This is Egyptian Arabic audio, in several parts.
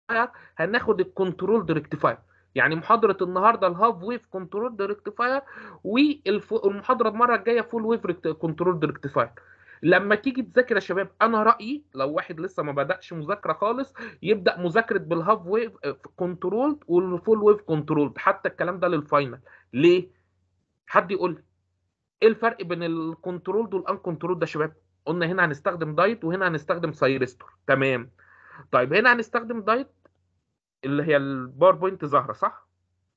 هناخد الكنترول ريكتيفاير يعني محاضره النهارده الهاف ويف كنترول ريكتيفاير والمحاضره المره الجايه فول ويف كنترول ريكتيفاير لما تيجي تذاكر يا شباب انا رايي لو واحد لسه ما بداش مذاكره خالص يبدا مذاكره بالهاف ويف كنترول والفول ويف كنترول حتى الكلام ده للفاينل ليه حد يقول لي ايه الفرق بين الكنترول والان كنترول ده يا شباب قلنا هنا هنستخدم دايت وهنا هنستخدم سايرستور تمام طيب هنا هنستخدم دايت اللي هي الباوربوينت ظاهره صح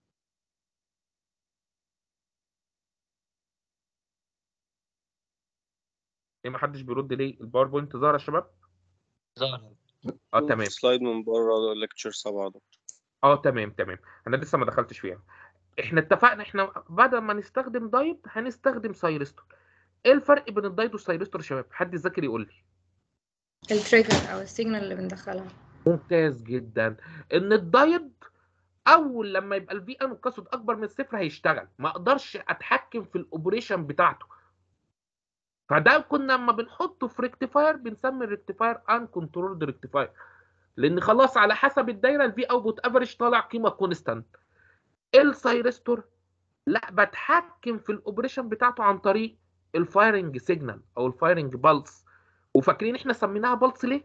ليه ما حدش بيرد ليه الباوربوينت ظاهره يا شباب ظهر اه تمام سلايد من بره ليكتشر 7 دكتور اه تمام تمام انا لسه ما دخلتش فيها احنا اتفقنا احنا بدل ما نستخدم دايت هنستخدم سايرستور ايه الفرق بين الدايت والسايرستور يا شباب حد يذاكر يقول لي التريجر او السيجنال اللي بندخلها ممتاز جدا ان الدايت اول لما يبقى الفي ان والكاسود اكبر من الصفر هيشتغل ما اقدرش اتحكم في الاوبريشن بتاعته فده كنا لما بنحطه في ريكتيفاير بنسمي الريكتيفاير ان كنترولد ريكتيفاير لان خلاص على حسب الدايره الفي اوتبوت افريج طالع قيمه كونستانت السايرستور لا بتحكم في الاوبريشن بتاعته عن طريق الفايرنج سيجنال او الفايرنج بالس وفاكرين احنا سميناها بالس ليه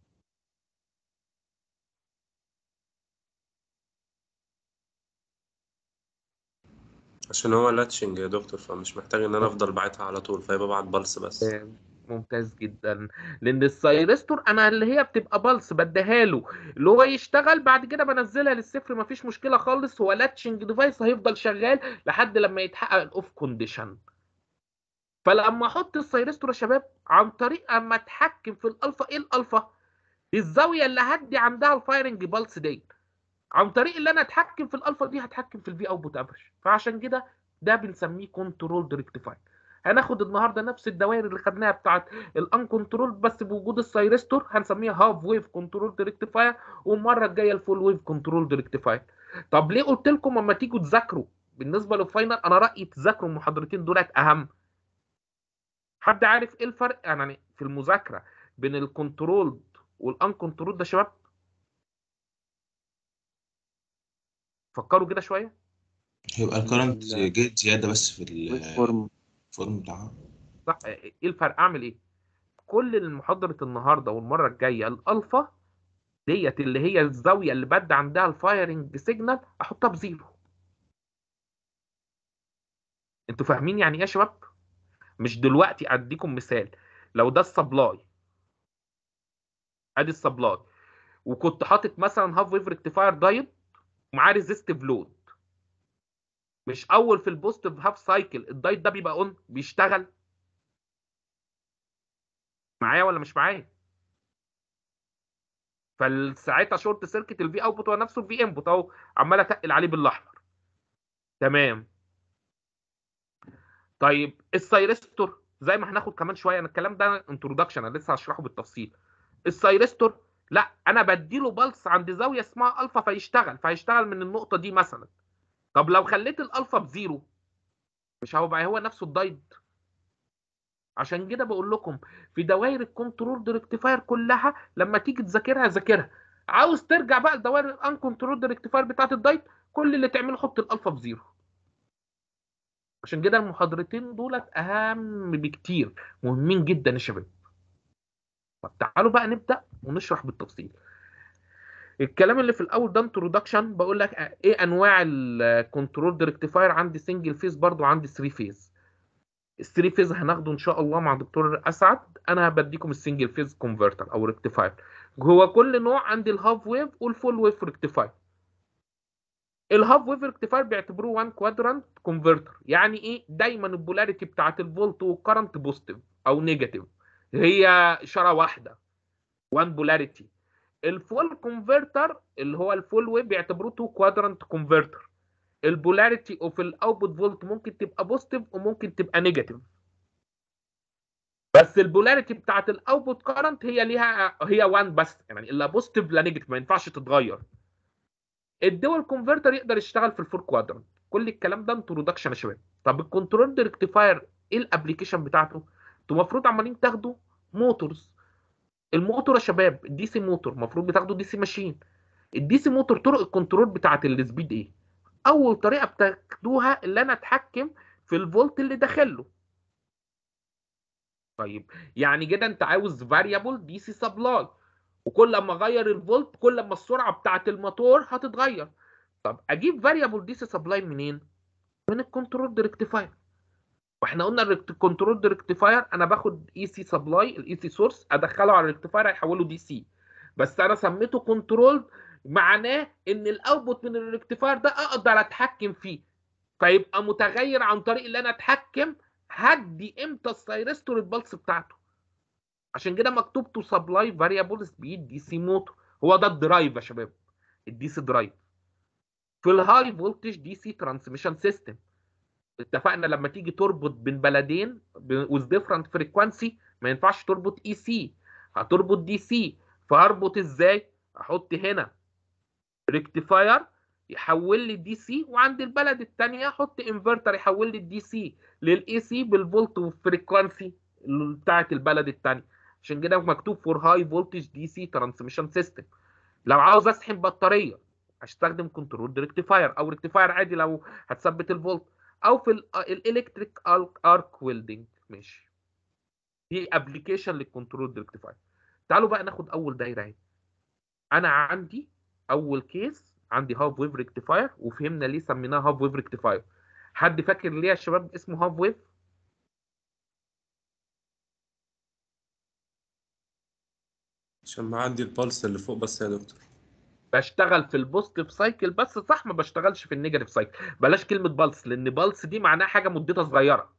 عشان هو لاتشنج يا دكتور فمش محتاج ان انا افضل باعتها على طول فيبقى بعت بلس بس ممتاز جدا لان السايرستور انا اللي هي بتبقى بلس بديها له اللي هو يشتغل بعد كده بنزلها للصفر مفيش مشكله خالص هو لاتشنج ديفايس هيفضل شغال لحد لما يتحقق الاوف كونديشن فلما احط السايرستور يا شباب عن طريق اما اتحكم في الالفا ايه الالفا الزاويه اللي هدي عندها الفايرنج بالس دي عن طريق اللي انا اتحكم في الالفا دي هتحكم في الفي اوتبوت افريج فعشان كده ده بنسميه كنترول ريكتيفاير هناخد النهارده نفس الدوائر اللي خدناها بتاعت الان كنترول بس بوجود السايرستور هنسميها هاف ويف كنترول ريكتيفاير والمره الجايه الفول ويف كنترول ريكتيفاير طب ليه قلت لكم اما تيجوا تذاكروا بالنسبه للفاينل انا رايي تذاكروا المحاضرتين دولت اهم حد عارف ايه الفرق يعني في المذاكره بين الكنترول والان كنترول ده يا شباب فكروا كده شويه هيبقى الكرنت جيت زيادة بس في الفورم الفورم بتاعها صح ايه الفرق اعمل ايه كل المحاضره النهارده والمره الجايه الالفا ديت اللي هي الزاويه اللي بدي عندها الفايرنج سيجنال احطها بزيرو انتوا فاهمين يعني ايه يا شباب مش دلوقتي اديكم مثال لو ده السبلاي ادي السبلاي وكنت حاطط مثلا هاف ويف ريكتيفاير دايت ومعاه ريزيستيف لود مش اول في البوزيتيف هاف سايكل الدايت ده بيبقى اون بيشتغل معايا ولا مش معايا فساعتها شورت سيركت الفي اوتبوت هو نفسه الفي انبوت اهو عمال اتقل عليه بالاحمر تمام طيب السايرستور زي ما هناخد كمان شويه انا الكلام ده انترودكشن انا لسه هشرحه بالتفصيل السايرستور لا انا بديله بلس عند زاويه اسمها الفا فيشتغل فيشتغل من النقطه دي مثلا طب لو خليت الالفا بزيرو مش هيبقى هو نفسه الدايت عشان كده بقول لكم في دوائر الكنترول ريكتيفاير كلها لما تيجي تذاكرها ذاكرها عاوز ترجع بقى لدوائر الان كنترول ريكتيفاير بتاعت الدايت كل اللي تعمله حط الالفا بزيرو عشان كده المحاضرتين دولت اهم بكتير مهمين جدا يا شباب طب تعالوا بقى نبدا ونشرح بالتفصيل الكلام اللي في الاول ده انترودكشن بقول لك ايه انواع الكنترول ريكتيفاير عندي سنجل فيز برضو عندي 3 فيز الثري فيز هناخده ان شاء الله مع دكتور اسعد انا بديكم السنجل فيز كونفرتر او ريكتيفاير هو كل نوع عندي الهاف ويف والفول ويف ريكتيفاير الهاف ويف ريكتيفاير بيعتبروه وان كوادرانت كونفرتر يعني ايه دايما البولاريتي بتاعت الفولت والكرنت بوزيتيف او نيجاتيف هي اشاره واحده وان بولاريتي الفول كونفرتر اللي هو الفول ويف بيعتبروه تو كوادرانت كونفرتر البولاريتي اوف الاوتبوت فولت ممكن تبقى بوزيتيف وممكن تبقى نيجاتيف بس البولاريتي بتاعت الاوتبوت كارنت هي ليها هي 1 بس يعني لا بوزيتيف لا نيجاتيف ما ينفعش تتغير الدول كونفرتر يقدر يشتغل في الفور كوادرنت كل الكلام ده انترودكشن يا شباب طب الكنترول ريكتيفاير ايه الابلكيشن بتاعته انتوا المفروض عمالين تاخدوا موتورز الموتور يا شباب دي سي موتور المفروض بتاخدوا دي سي ماشين الدي سي موتور طرق الكنترول بتاعت السبيد ايه اول طريقه بتاخدوها اللي انا اتحكم في الفولت اللي داخله طيب يعني كده انت عاوز فاريبل دي سي سبلاي وكل ما اغير الفولت كل ما السرعه بتاعت الموتور هتتغير طب اجيب فاريبل دي سي سبلاي منين من الكنترول ريكتيفاير واحنا قلنا الكنترول ريكتيفاير انا باخد اي سي سبلاي الاي سي سورس ادخله على الريكتيفاير هيحوله دي سي بس انا سميته كنترول معناه ان الاوتبوت من الريكتيفاير ده اقدر اتحكم فيه فيبقى متغير عن طريق اللي انا اتحكم هدي امتى السايرستور البلس بتاعته عشان كده مكتوب تو سبلاي فاريبل سبيد دي سي موتور هو ده الدرايف يا شباب الدي سي درايف في الهاي فولتج دي سي ترانسميشن سيستم اتفقنا لما تيجي تربط بين بلدين with different frequency ما ينفعش تربط اي سي هتربط دي سي فهربط ازاي احط هنا ريكتيفاير يحول لي الدي سي وعند البلد الثانيه احط انفرتر يحول لي الدي سي للاي سي بالفولت والفريكوانسي بتاعت البلد الثانيه عشان كده مكتوب فور هاي فولتج دي سي ترانسميشن سيستم لو عاوز اشحن بطاريه هستخدم كنترول ريكتيفاير او ريكتيفاير عادي لو هتثبت الفولت او في الالكتريك ارك ويلدنج ماشي دي ابلكيشن للكنترول ريكتيفاير تعالوا بقى ناخد اول دايره اهي انا عندي اول كيس عندي هاف ويف ريكتيفاير وفهمنا ليه سميناه هاف ويف ريكتيفاير حد فاكر ليه يا شباب اسمه هاف ويف عشان معدي البلس اللي فوق بس يا دكتور بشتغل في البوزيتيف سايكل بس صح ما بشتغلش في النيجاتيف سايكل بلاش كلمه بالس لان بالس دي معناها حاجه مدتها صغيره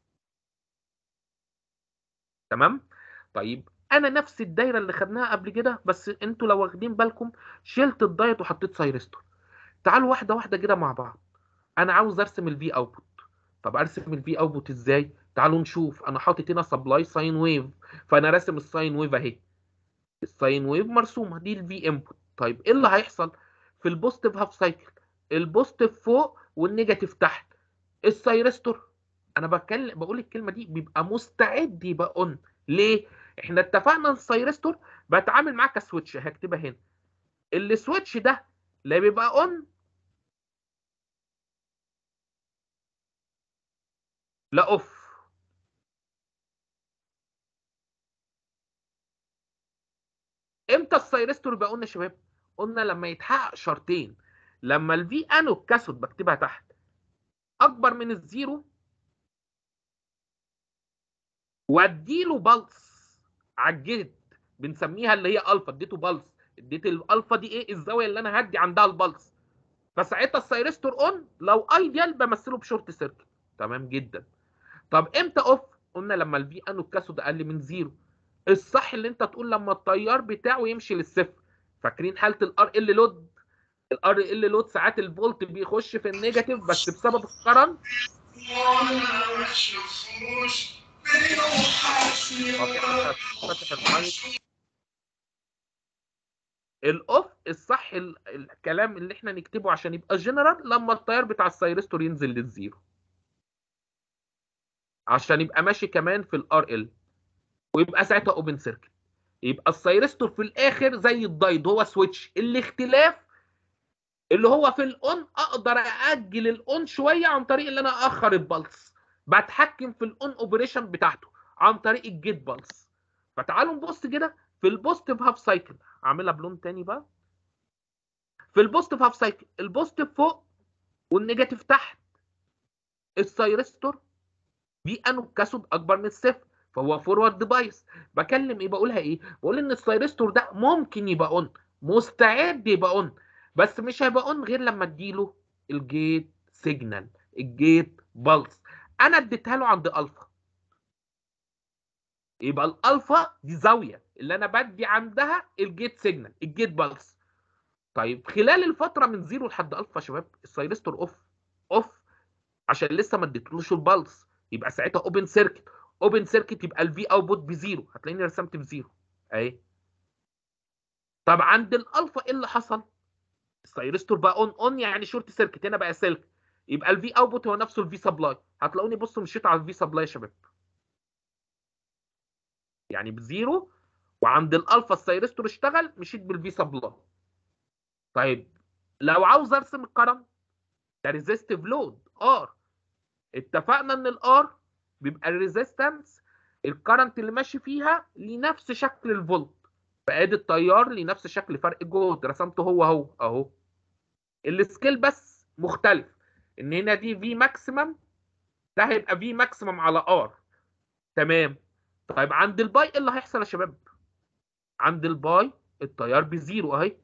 تمام طيب انا نفس الدايره اللي خدناها قبل كده بس انتوا لو واخدين بالكم شلت الدايت وحطيت سايرستور تعالوا واحده واحده كده مع بعض انا عاوز ارسم الفي اوتبوت طب ارسم الفي اوتبوت ازاي تعالوا نشوف انا حاطط هنا سبلاي ساين ويف فانا راسم الساين ويف اهي الساين ويف مرسومه دي الفي انبوت طيب ايه اللي هيحصل في البوزيتيف هاف سايكل البوزيتيف فوق والنيجاتيف تحت السايرستور انا بتكلم بقول الكلمه دي بيبقى مستعد يبقى اون ليه احنا اتفقنا السايرستور بتعامل معاه كسويتش هكتبها هنا السويتش ده لا بيبقى اون لا اوف امتى السايرستور يبقى قلنا يا شباب قلنا لما يتحقق شرطين لما الفي انو كاسود بكتبها تحت اكبر من الزيرو واديله بلس على الجهد بنسميها اللي هي الفا اديته بلس اديت الالفا دي ايه الزاويه اللي انا هدي عندها البلس فساعتها السايرستور اون لو ايديال بمثله بشورت سيركت تمام جدا طب امتى اوف قلنا لما الفي انو كاسود اقل من زيرو الصح اللي انت تقول لما التيار بتاعه يمشي للصفر فاكرين حاله الار ال لود الار ال لود ساعات الفولت بيخش في النيجاتيف بس بسبب الكرنت الاوف الصح ال- الكلام اللي احنا نكتبه عشان يبقى جنرال لما التيار بتاع السايرستور ينزل للزيرو عشان يبقى ماشي كمان في الار ال ويبقى ساعتها اوبن سيركت يبقى السايرستور في الاخر زي الدايد هو سويتش الاختلاف اللي هو في الاون اقدر ااجل الاون شويه عن طريق ان انا اخر البلس بتحكم في الاون اوبريشن بتاعته عن طريق الجيت بالس فتعالوا نبص كده في البوزيتيف هاف سايكل اعملها بلون تاني بقى في البوزيتيف هاف سايكل البوزيتيف فوق والنيجاتيف تحت السايرستور بي انو كاسود اكبر من الصفر فهو فورورد بايس بكلم ايه بقولها ايه بقول ان السايرستور ده ممكن يبقى اون مستعد يبقى اون بس مش هيبقى اون غير لما اديله الجيت سيجنال الجيت بالس انا اديتها له عند الفا يبقى الالفا دي زاويه اللي انا بدي عندها الجيت سيجنال الجيت بالس طيب خلال الفتره من زيرو لحد الفا يا شباب السايرستور اوف اوف عشان لسه ما اديتلوش البلس يبقى ساعتها اوبن سيركت اوبن سيركت يبقى الفي اوتبوت بزيرو هتلاقيني رسمت بزيرو اهي طب عند الالفا ايه اللي حصل السايرستور بقى اون اون يعني شورت سيركت هنا بقى سلك يبقى الفي اوتبوت هو نفسه الفي سبلاي هتلاقوني بصوا مشيت على الفي سبلاي يا شباب يعني بزيرو وعند الالفا السايرستور اشتغل مشيت بالفي سبلاي طيب لو عاوز ارسم الكرنت ده ريزيستيف لود ار اتفقنا ان الار بيبقى الريزيستنس الكرنت اللي ماشي فيها لنفس شكل الفولت فادي التيار لنفس شكل فرق الجهد رسمته هو هو اهو السكيل بس مختلف ان هنا دي في ماكسيمم ده هيبقى في ماكسيمم على ار تمام طيب عند الباي ايه اللي هيحصل يا شباب عند الباي التيار بزيرو اهي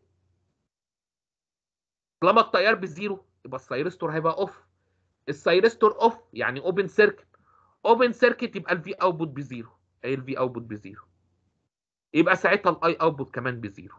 طالما التيار بزيرو يبقى السايرستور هيبقى اوف السايرستور اوف يعني اوبن سيركت اوبن سيركت يبقى الفي اوتبوت بزيرو ايه الفي اوتبوت بزيرو يبقى ساعتها الاي اوتبوت كمان بزيرو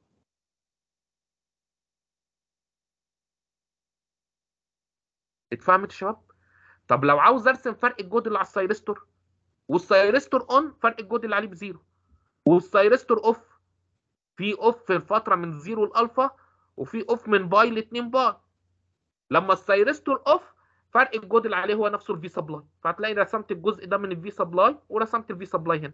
اتفهمت يا شباب طب لو عاوز ارسم فرق الجهد اللي على السايرستور والسايرستور اون فرق الجهد اللي عليه بزيرو والسايرستور اوف في اوف في الفتره من زيرو لالفا وفي اوف من باي ل 2 باي لما السايرستور اوف فرق الجهد اللي عليه هو نفسه الفي سبلاي فهتلاقي رسمت الجزء ده من الفي سبلاي ورسمت الفي سبلاي هنا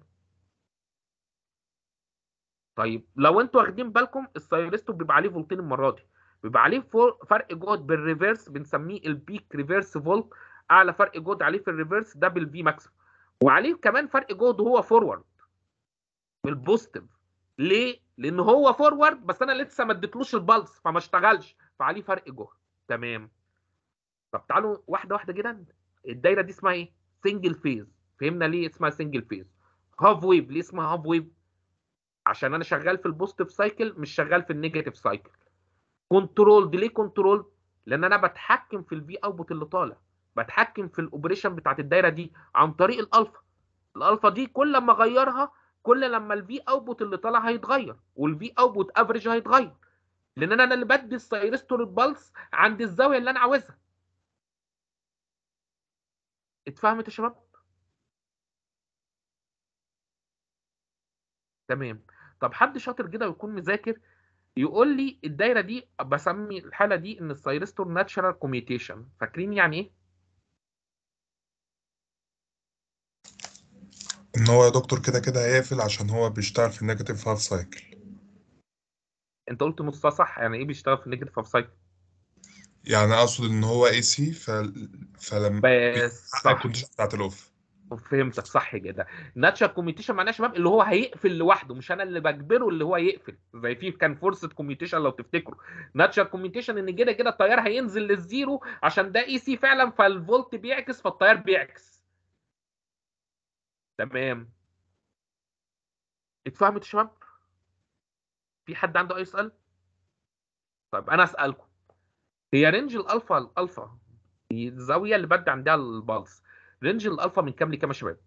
طيب لو انتوا واخدين بالكم السايرستور بيبقى عليه فولتين المره دي بيبقى عليه فور- فرق جهد بالريفرس بنسميه البيك ريفرس فولت اعلى فرق جهد عليه في الريفرس ده بالفي ماكسيمم وعليه كمان فرق جهد وهو فورورد بالبوزيتيف ليه؟ لان هو فورورد بس انا لسه ما اديتلوش البلس فما اشتغلش فعليه فرق جهد تمام طب تعالوا واحده واحده كده الدايره دي اسمها ايه؟ سنجل فيز فهمنا ليه اسمها سنجل فيز هاف ويف ليه اسمها هاف ويف؟ عشان انا شغال في البوزيتيف سايكل مش شغال في النيجاتيف سايكل كنترول ليه كنترول؟ لان انا بتحكم في الفي اوتبوت اللي طالع بتحكم في الاوبريشن بتاعت الدايره دي عن طريق الالفا الالفا دي كل ما اغيرها كل لما الفي اوتبوت اللي طالع هيتغير والفي اوتبوت افريج هيتغير لان انا اللي بدي السايرستور البلس عند الزاويه اللي انا عاوزها اتفهمت يا شباب تمام طب حد شاطر كده ويكون مذاكر يقول لي الدايره دي بسمي الحاله دي ان السايرستور ناتشرال كوميوتيشن فاكرين يعني ايه ان هو يا دكتور كده كده هيقفل عشان هو بيشتغل في النيجاتيف هاف سايكل انت قلت نصها صح يعني ايه بيشتغل في النيجاتيف هاف سايكل يعني اقصد ان هو اي سي ف... فلما بس بيحقق صح الكونديشن بتاعت الاوف فهمتك صح كده ناتشر كوميوتيشن معناه يا شباب اللي هو هيقفل لوحده مش انا اللي بجبره اللي هو يقفل زي في كان فرصه كوميوتيشن لو تفتكروا ناتشر كوميوتيشن ان كده كده التيار هينزل للزيرو عشان ده اي سي فعلا فالفولت بيعكس فالتيار بيعكس تمام اتفهمت يا شباب في حد عنده اي سؤال طيب انا اسالكم هي رينج الالفا الالفا دي الزاويه اللي بدي عندها البالس رينج الالفا من كام لكام يا شباب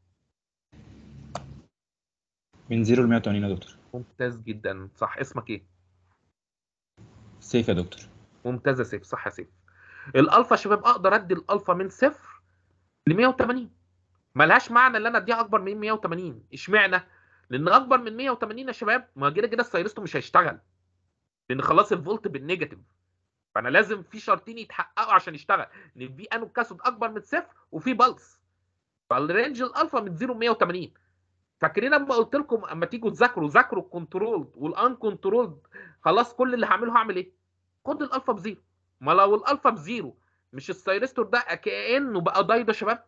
من 0 ل 180 يا دكتور ممتاز جدا صح اسمك ايه سيف يا دكتور ممتاز يا سيف صح يا سيف الالفا يا شباب اقدر ادي الالفا من صفر ل 180 ملهاش معنى ان انا اديها اكبر من 180 اشمعنى لان اكبر من 180 يا شباب ما كده كده السايرستو مش هيشتغل لان خلاص الفولت بالنيجاتيف فانا لازم في شرطين يتحققوا عشان يشتغل ان في انو كاسود اكبر من صفر وفي بلس فالرينج الالفا من 0 ل 180 فاكرين اما قلت لكم اما تيجوا تذاكروا ذاكروا الكنترول والان كنترول خلاص كل اللي هعمله هعمل ايه؟ خد الالفا بزيرو ما لو الالفا بزيرو مش السايرستور ده كانه بقى دايده يا شباب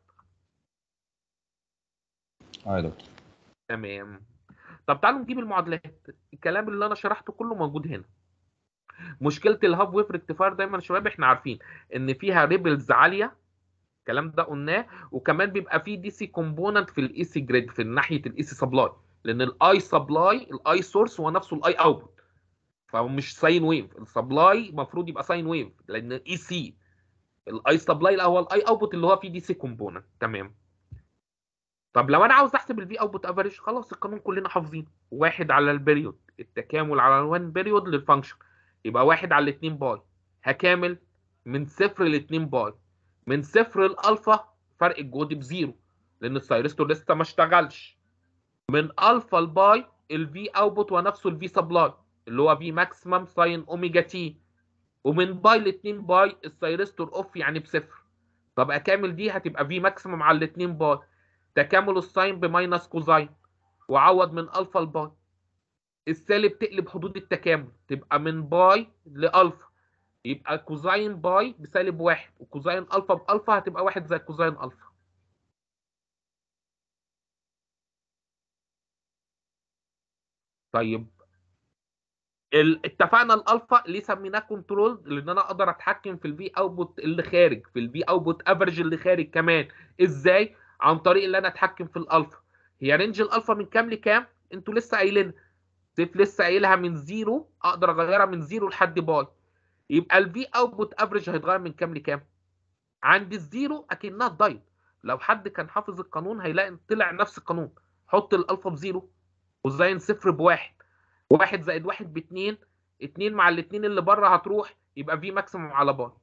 اه يا دكتور تمام طب تعالوا نجيب المعادلات الكلام اللي انا شرحته كله موجود هنا مشكله الهاف ويف ريكتيفاير دايما يا شباب احنا عارفين ان فيها ريبلز عاليه الكلام ده قلناه وكمان بيبقى فيه دي سي كومبوننت في الاي سي جريد في ناحيه الاي سي سبلاي لان الاي سبلاي الاي سورس هو نفسه الاي اوتبوت فهو مش ساين ويف السبلاي المفروض يبقى ساين ويف لان اي سي الاي سبلاي هو الاي اوتبوت اللي هو فيه دي سي كومبوننت تمام طب لو انا عاوز احسب الفي اوتبوت افريج خلاص القانون كلنا حافظينه واحد على البريود التكامل على الوان بيريود للفانكشن يبقى واحد على الاتنين باي هكامل من صفر لاتنين باي من صفر الالفا فرق الجهد بزيرو لان السايرستور لسه ما اشتغلش من الفا لباي الفي اوتبوت هو نفسه الفي سبلاي اللي هو في ماكسيمم ساين اوميجا تي ومن باي ل 2 باي السايرستور اوف يعني بصفر طب اكامل دي هتبقى في ماكسيمم على الاتنين باي تكامل الساين بماينس كوزاين وعوض من الفا لباي السالب تقلب حدود التكامل تبقى من باي لالفا يبقى كوزاين باي بسالب واحد وكوزاين الفا بالفا هتبقى واحد زي كوزاين الفا طيب ال- اتفقنا الالفا ليه سميناه كنترول لان انا اقدر اتحكم في الفي اوتبوت اللي خارج في الفي اوتبوت افريج اللي خارج كمان ازاي عن طريق ان انا اتحكم في الالفا هي رينج الالفا من كام لكام انتوا لسه قايلين سيف لسه قايلها من زيرو اقدر اغيرها من زيرو لحد باي يبقى الفي اوتبوت افريج هيتغير من كام لكام عند الزيرو اكنها الدايت لو حد كان حافظ القانون هيلاقي طلع نفس القانون حط الالفا بزيرو وزين صفر بواحد واحد زائد واحد باتنين اتنين مع الاتنين اللي بره هتروح يبقى في ماكسيموم على باي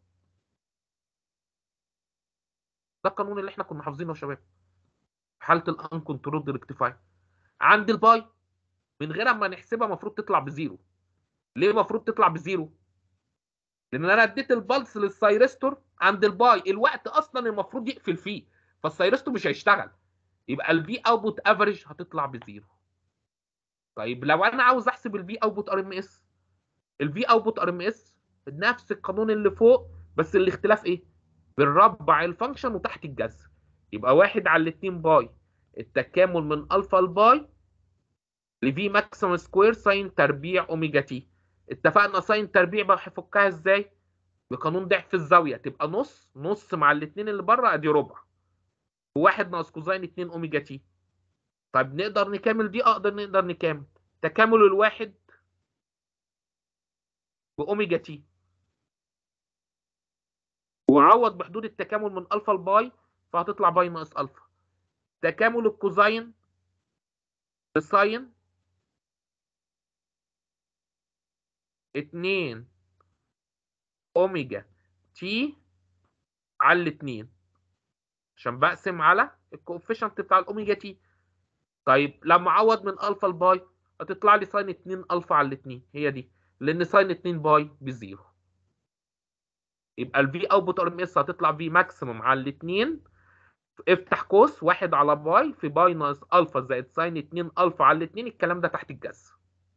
ده القانون اللي احنا كنا حافظينه يا شباب في حاله الان كنترول ريكتيفاي عند الباي من غير ما نحسبها المفروض تطلع بزيرو ليه المفروض تطلع بزيرو لان انا اديت البلس للسايرستور عند الباي الوقت اصلا المفروض يقفل فيه فالسايرستور مش هيشتغل يبقى البي اوتبوت افريج هتطلع بزيرو طيب لو انا عاوز احسب الفي اوتبوت ار ام اس الفي اوتبوت ار ام اس نفس القانون اللي فوق بس الاختلاف ايه بنربع الفانكشن وتحت الجذر يبقى واحد على الاتنين باي التكامل من الفا لباي لفي ماكسيمم سكوير ساين تربيع اوميجا تي اتفقنا ساين تربيع بقى هفكها ازاي بقانون ضعف الزاويه تبقى نص نص مع الاتنين اللي بره ادي ربع وواحد ناقص كوزين اتنين اوميجا تي طيب نقدر نكمل دي اقدر نقدر نكمل تكامل الواحد باوميجا تي وعوض بحدود التكامل من الفا لباي فهتطلع باي ناقص الفا تكامل الكوزين بساين 2 اوميجا تي على الاتنين عشان بقسم على الكوفيشنت بتاع الاوميجا تي طيب لما اعوض من الفا لباي هتطلع لي ساين 2 الفا على الاتنين هي دي لان ساين 2 باي بزيرو يبقى الفي اوتبوت ار ام اس هتطلع في ماكسيموم على الاتنين افتح قوس واحد على باي في باي ناقص الفا زائد ساين 2 الفا على الاتنين الكلام ده تحت الجذر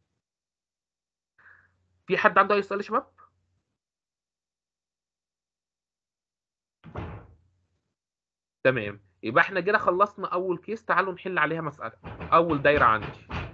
في حد عنده اي سؤال يا شباب؟ تمام يبقى احنا كده خلصنا اول كيس تعالوا نحل عليها مسألة اول دايرة عندي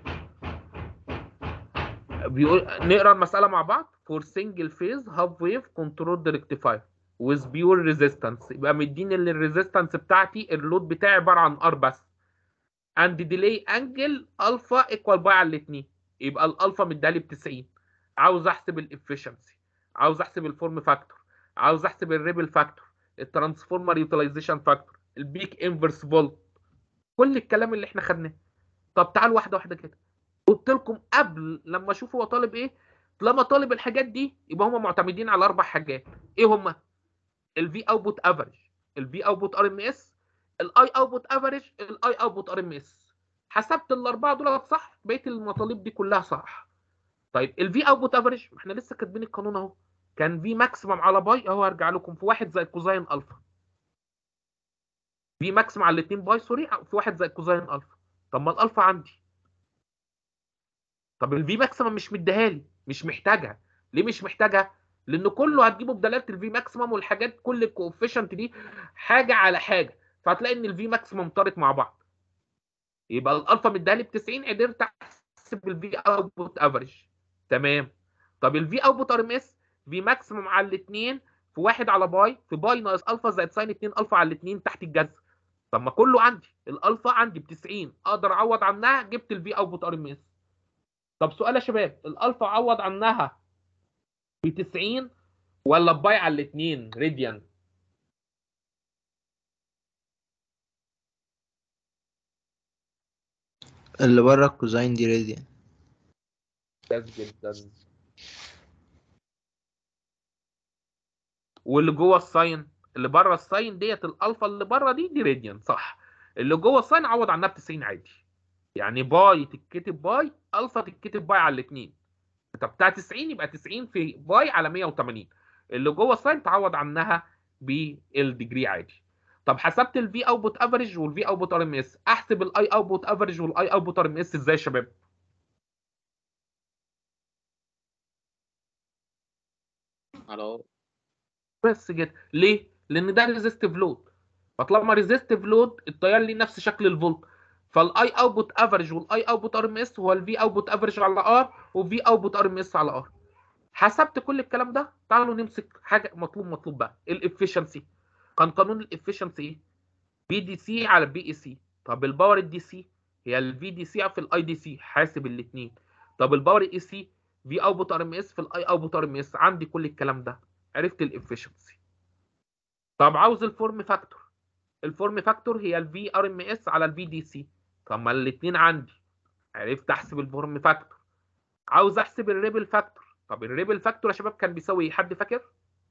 بيقول نقرا المسألة مع بعض for single phase half wave controlled rectifier with pure resistance يبقى مديني ان الريزيستنس بتاعتي اللود بتاعي عبارة عن ار بس and delay angle alpha equal باي على الاتنين يبقى الالفا مدالي ب 90 عاوز احسب الافشنسي عاوز احسب الفورم فاكتور عاوز احسب الريبل فاكتور الترانسفورمر يوتيلايزيشن فاكتور البيك انفرس فولت كل الكلام اللي احنا خدناه طب تعال واحده واحده كده قلت لكم قبل لما اشوف هو طالب ايه طالما طالب الحاجات دي يبقى هم معتمدين على اربع حاجات ايه هم الفي اوتبوت افريج الفي اوتبوت ار ام اس الاي اوتبوت افريج الاي اوتبوت ار ام اس حسبت الاربعه دول صح بقيه المطالب دي كلها صح طيب الفي اوتبوت افريج احنا لسه كاتبين القانون اهو كان في ماكسيمم على باي اهو هرجع لكم في واحد زائد كوزين الفا في ماكسيمم على الاثنين باي سوري في واحد زائد كوزين الفا طب ما الالفا عندي طب الفي ماكسيمم مش مديها لي مش محتاجها ليه مش محتاجها لان كله هتجيبه بدلاله الفي ماكسيمم والحاجات كل الكوفيشنت دي حاجه على حاجه فهتلاقي ان الفي ماكسيمم طارت مع بعض يبقى الالفا مديها لي ب 90 قدرت احسب الفي اوتبوت افريج تمام طب الفي اوتبوت ار ام اس في ماكسيمم على الاثنين في واحد على باي في باي ناقص الفا زائد ساين 2 الفا على الاثنين تحت الجذر طب ما كله عندي الالفا عندي ب 90 اقدر اعوض عنها جبت الفي اوتبوت ار ام اس طب سؤال يا شباب الالفا عوض عنها ب 90 ولا باي على الاثنين راديان اللي بره الكوزاين دي راديان ممتاز جدا واللي جوه الساين اللي بره الساين ديت الالفا اللي بره دي دي راديان صح اللي جوه الساين عوض عنها ب 90 عادي يعني باي تتكتب باي الفا تتكتب باي على الاثنين طب بتاع 90 يبقى 90 في باي على 180 اللي جوه الساين تعوض عنها بالديجري عادي طب حسبت الفي اوتبوت افريج والفي اوتبوت ار ام اس احسب الاي اوتبوت افريج والاي اوتبوت ار ام اس ازاي يا شباب على ار بس كده ليه لان ده ريزيستيف لود فطالما ريزيستيف لود التيار ليه نفس شكل الفولت فالاي اوتبوت افريج والاي اوتبوت ار ام اس هو الفي اوتبوت افريج على ار وفي اوتبوت ار ام اس على ار حسبت كل الكلام ده تعالوا نمسك حاجه مطلوب مطلوب بقى الافشنسي كان قانون الافشنسي ايه بي دي سي على بي اي سي طب الباور الدي سي هي الفي دي سي في الاي دي سي حاسب الاثنين طب الباور اي سي في اوتبوت ار ام اس في الاي اوتبوت ار ام اس عندي كل الكلام ده عرفت الافشنسي طب عاوز الفورم فاكتور الفورم فاكتور هي الفي ار ام اس على الفي دي سي طب ما الاثنين عندي عرفت احسب الفورم فاكتور عاوز احسب الريبل فاكتور طب الريبل فاكتور يا شباب كان بيساوي ايه حد فاكر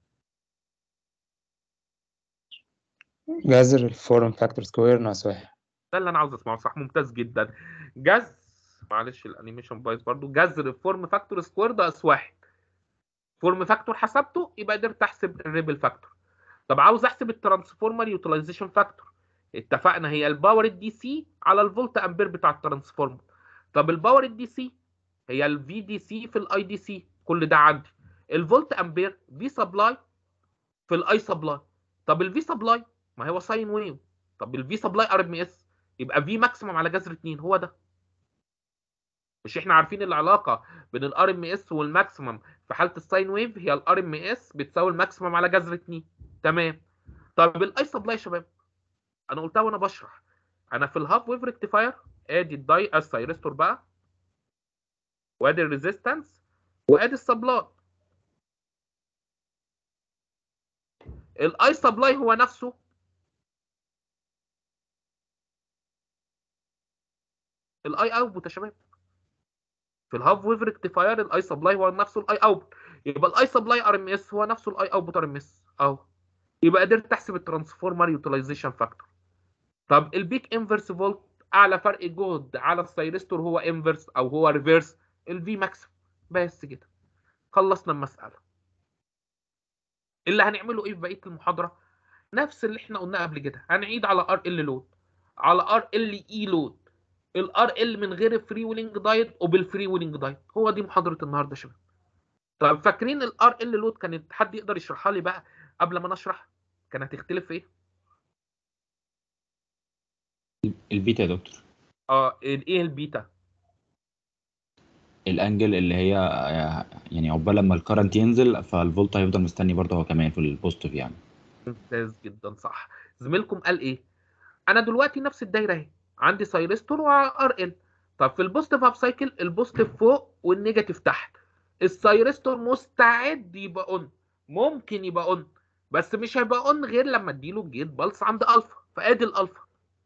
جذر الفورم فاكتور سكوير ناقص واحد ده اللي انا عاوز اسمعه صح ممتاز جدا جذر معلش الانيميشن بايظ برضو جذر الفورم فاكتور سكوير ناقص واحد فورم فاكتور حسبته يبقى قدرت احسب الريبل فاكتور طب عاوز احسب الترانسفورمر يوتيلايزيشن فاكتور اتفقنا هي الباور الدي سي على الفولت امبير بتاع الترانسفورمر طب الباور الدي سي هي الفي دي سي في الاي دي سي كل ده عندي الفولت امبير في سبلاي في الاي سبلاي طب الفي سبلاي ما هو ساين ويف طب الفي سبلاي ار ام اس يبقى في ماكسيمم على جذر 2 هو ده مش احنا عارفين العلاقه بين الار ام اس والماكسيمم في حاله الساين ويف هي الار ام اس بتساوي الماكسيمم على جذر 2 تمام طب الاي سبلاي يا شباب انا قلتها وانا بشرح انا في الهاف ويف ريكتيفاير ادي الداي السايرستور بقى وادي الريزيستنس وادي السبلاي الاي سبلاي هو نفسه الاي اوتبوت يا شباب في الهاف ويف ريكتيفاير الاي سبلاي هو نفسه الاي اوتبوت يبقى الاي سبلاي ار ام اس هو نفسه الاي اوتبوت ار ام اس اهو يبقى قدرت تحسب الترانسفورمر يوتيلايزيشن فاكتور طب البيك انفرس فولت اعلى فرق جهد على السايرستور هو انفرس او هو ريفرس الفي ماكسيم بس كده خلصنا المساله اللي هنعمله ايه في بقيه المحاضره نفس اللي احنا قلناه قبل كده هنعيد على ار ال لود على ار ال اي لود الار ال من غير فري ويلنج دايت وبالفري ويلنج دايت هو دي محاضره النهارده يا شباب طب فاكرين الار ال لود كانت حد يقدر يشرحها لي بقى قبل ما نشرح كانت هتختلف في ايه البيتا يا دكتور اه ايه البيتا الانجل اللي هي يعني عقبال لما الكرنت ينزل فالفولت هيفضل مستني برضه هو كمان في البوزيتيف يعني ممتاز جدا صح زميلكم قال ايه انا دلوقتي نفس الدايره اهي عندي سايرستور وار ال طب في البوزيتيف هاف سايكل البوزيتيف فوق والنيجاتيف تحت السايرستور مستعد يبقى اون ممكن يبقى اون بس مش هيبقى اون غير لما اديله الجيت بالس عند الفا فادي الالفا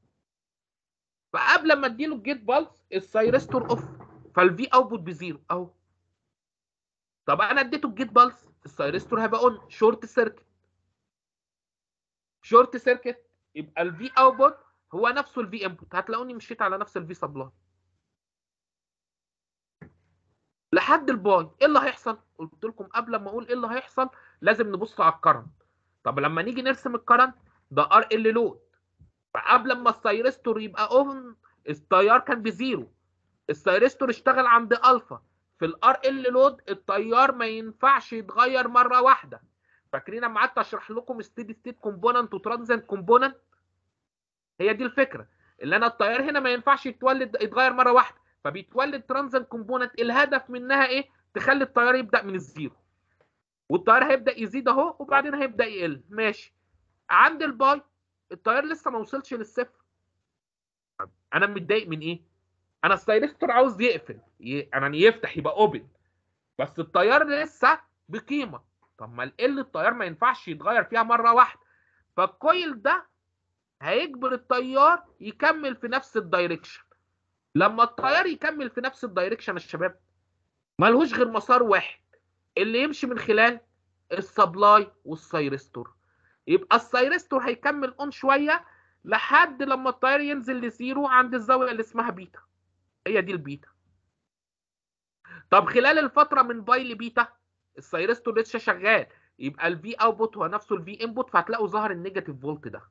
فقبل ما اديله الجيت بالس السايرستور اوف فالفي اوتبوت بزيرو اهو طب انا اديته الجيت بالس السايرستور هيبقى اون شورت سيركت شورت سيركت يبقى الفي اوتبوت هو نفسه الفي انبوت هتلاقوني مشيت على نفس الفي سبلاي لحد الباي ايه اللي هيحصل قلت لكم قبل ما اقول ايه اللي هيحصل لازم نبص على الكرنت طب لما نيجي نرسم الكرنت ده ار ال لود فقبل ما السايرستور يبقى اون التيار كان بزيرو السايرستور اشتغل عند الفا في الار ال لود التيار ما ينفعش يتغير مره واحده فاكرين لما قعدت اشرح لكم ستيدي ستيت كومبوننت وترانزنت كومبوننت هي دي الفكره اللي انا التيار هنا ما ينفعش يتولد يتغير مره واحده فبيتولد ترانزنت كومبوننت الهدف منها ايه تخلي التيار يبدا من الزيرو والتيار هيبدا يزيد اهو وبعدين هيبدا يقل ماشي عند الباي التيار لسه ما وصلش للصفر انا متضايق من ايه انا السايرستور عاوز يقفل ي... انا يفتح يبقى اوبن بس التيار لسه بقيمه طب ما ال التيار ما ينفعش يتغير فيها مره واحده فالكويل ده هيجبر التيار يكمل في نفس الدايركشن لما التيار يكمل في نفس الدايركشن يا شباب ملهوش غير مسار واحد اللي يمشي من خلال السبلاي والسايرستور يبقى السايرستور هيكمل اون شويه لحد لما التيار ينزل لزيرو عند الزاويه اللي اسمها بيتا هي دي البيتا طب خلال الفتره من باي لبيتا السايرستور لسه شغال يبقى الفي اوتبوت هو نفسه الفي انبوت فهتلاقوا ظهر النيجاتيف فولت ده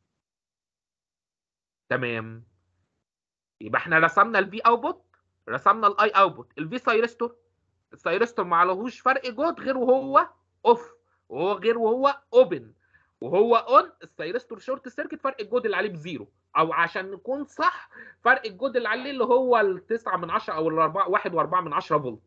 تمام يبقى احنا رسمنا الفي اوتبوت رسمنا الاي اوتبوت الفي سايرستور السايرستور ما عليهوش فرق جهد غير وهو اوف وهو غير وهو اوبن وهو اون السيرستور شورت سيركت فرق الجهد اللي عليه بزيرو او عشان نكون صح فرق الجهد اللي عليه اللي هو التسعة من عشرة او الاربعة واحد واربعة من عشرة فولت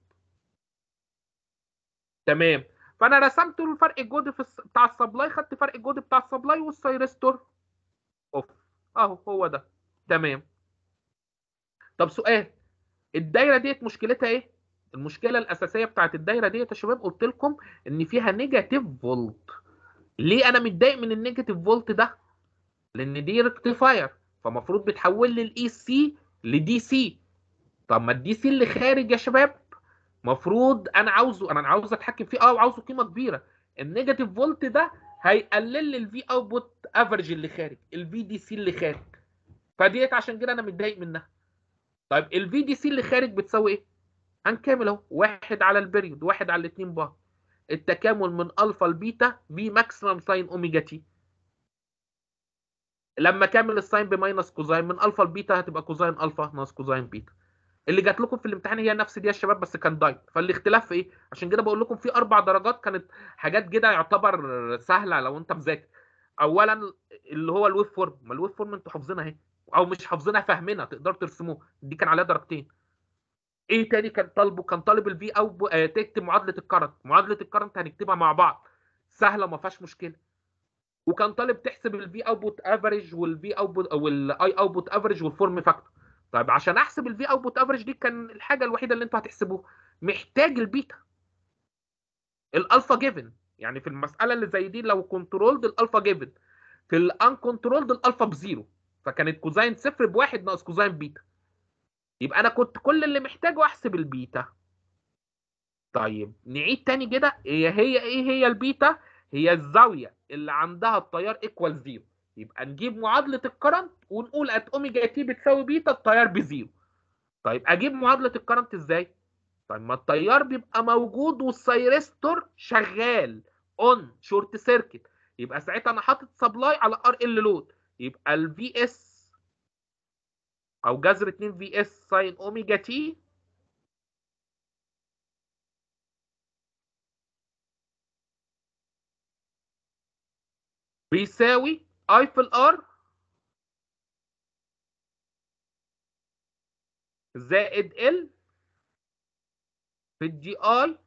تمام فانا رسمت له فرق الجهد في الس... بتاع السبلاي خدت فرق الجهد بتاع السبلاي والسيرستور اوف اهو هو ده تمام طب سؤال الدايره ديت مشكلتها ايه المشكله الاساسيه بتاعت الدايره ديت يا شباب قلت لكم ان فيها نيجاتيف فولت ليه انا متضايق من النيجاتيف فولت ده لان دي ريكتيفاير فمفروض بتحول لي الاي سي لدي سي طب ما الدي سي اللي خارج يا شباب مفروض انا عاوزه انا عاوز اتحكم فيه اه وعاوزه قيمه كبيره النيجاتيف فولت ده هيقلل لي الفي اوتبوت افريج اللي خارج الفي دي سي اللي خارج فديت عشان كده انا متضايق منها طيب الفي دي سي اللي خارج بتساوي ايه هنكمل اهو واحد على البريود واحد على الاثنين بار التكامل من الفا لبيتا في ماكسيمم ساين اوميجا تي لما كامل الساين بماينس كوزاين من الفا لبيتا هتبقى كوزاين الفا ناقص كوزاين بيتا اللي جات لكم في الامتحان هي نفس دي يا شباب بس كان دايت فالاختلاف في ايه عشان كده بقول لكم في اربع درجات كانت حاجات كده يعتبر سهله لو انت مذاكر اولا اللي هو الويف فورم ما الويف فورم انتوا حافظينها اهي او مش حافظينها فاهمينها تقدروا ترسموها دي كان عليها درجتين ايه تاني كان طالبه كان طالب الفي او آه تكتب معادله الكرنت معادله الكرنت هنكتبها مع بعض سهله ما فيهاش مشكله وكان طالب تحسب الفي اوتبوت افريج والفي اوتبوت او الاي اوتبوت افريج والفورم فاكتور طيب عشان احسب الفي اوتبوت افريج دي كان الحاجه الوحيده اللي انتوا هتحسبوها محتاج البيتا الالفا جيفن يعني في المساله اللي زي دي لو كنترولد الالفا جيفن في الان كنترولد الالفا بزيرو فكانت كوزاين صفر بواحد ناقص كوزاين بيتا يبقى انا كنت كل اللي محتاجه احسب البيتا طيب نعيد تاني كده هي هي ايه هي البيتا هي الزاويه اللي عندها التيار ايكوال زيرو يبقى نجيب معادله الكرنت ونقول ات اوميجا تي بتساوي بيتا التيار بزيرو طيب اجيب معادله الكرنت ازاي طيب ما التيار بيبقى موجود والسيرستور شغال اون شورت سيركت يبقى ساعتها انا حاطط سبلاي على ار ال لود يبقى الفي اس او جذر 2 في اس ساين اوميجا تي بيساوي اي في الار زائد ال في الدي اي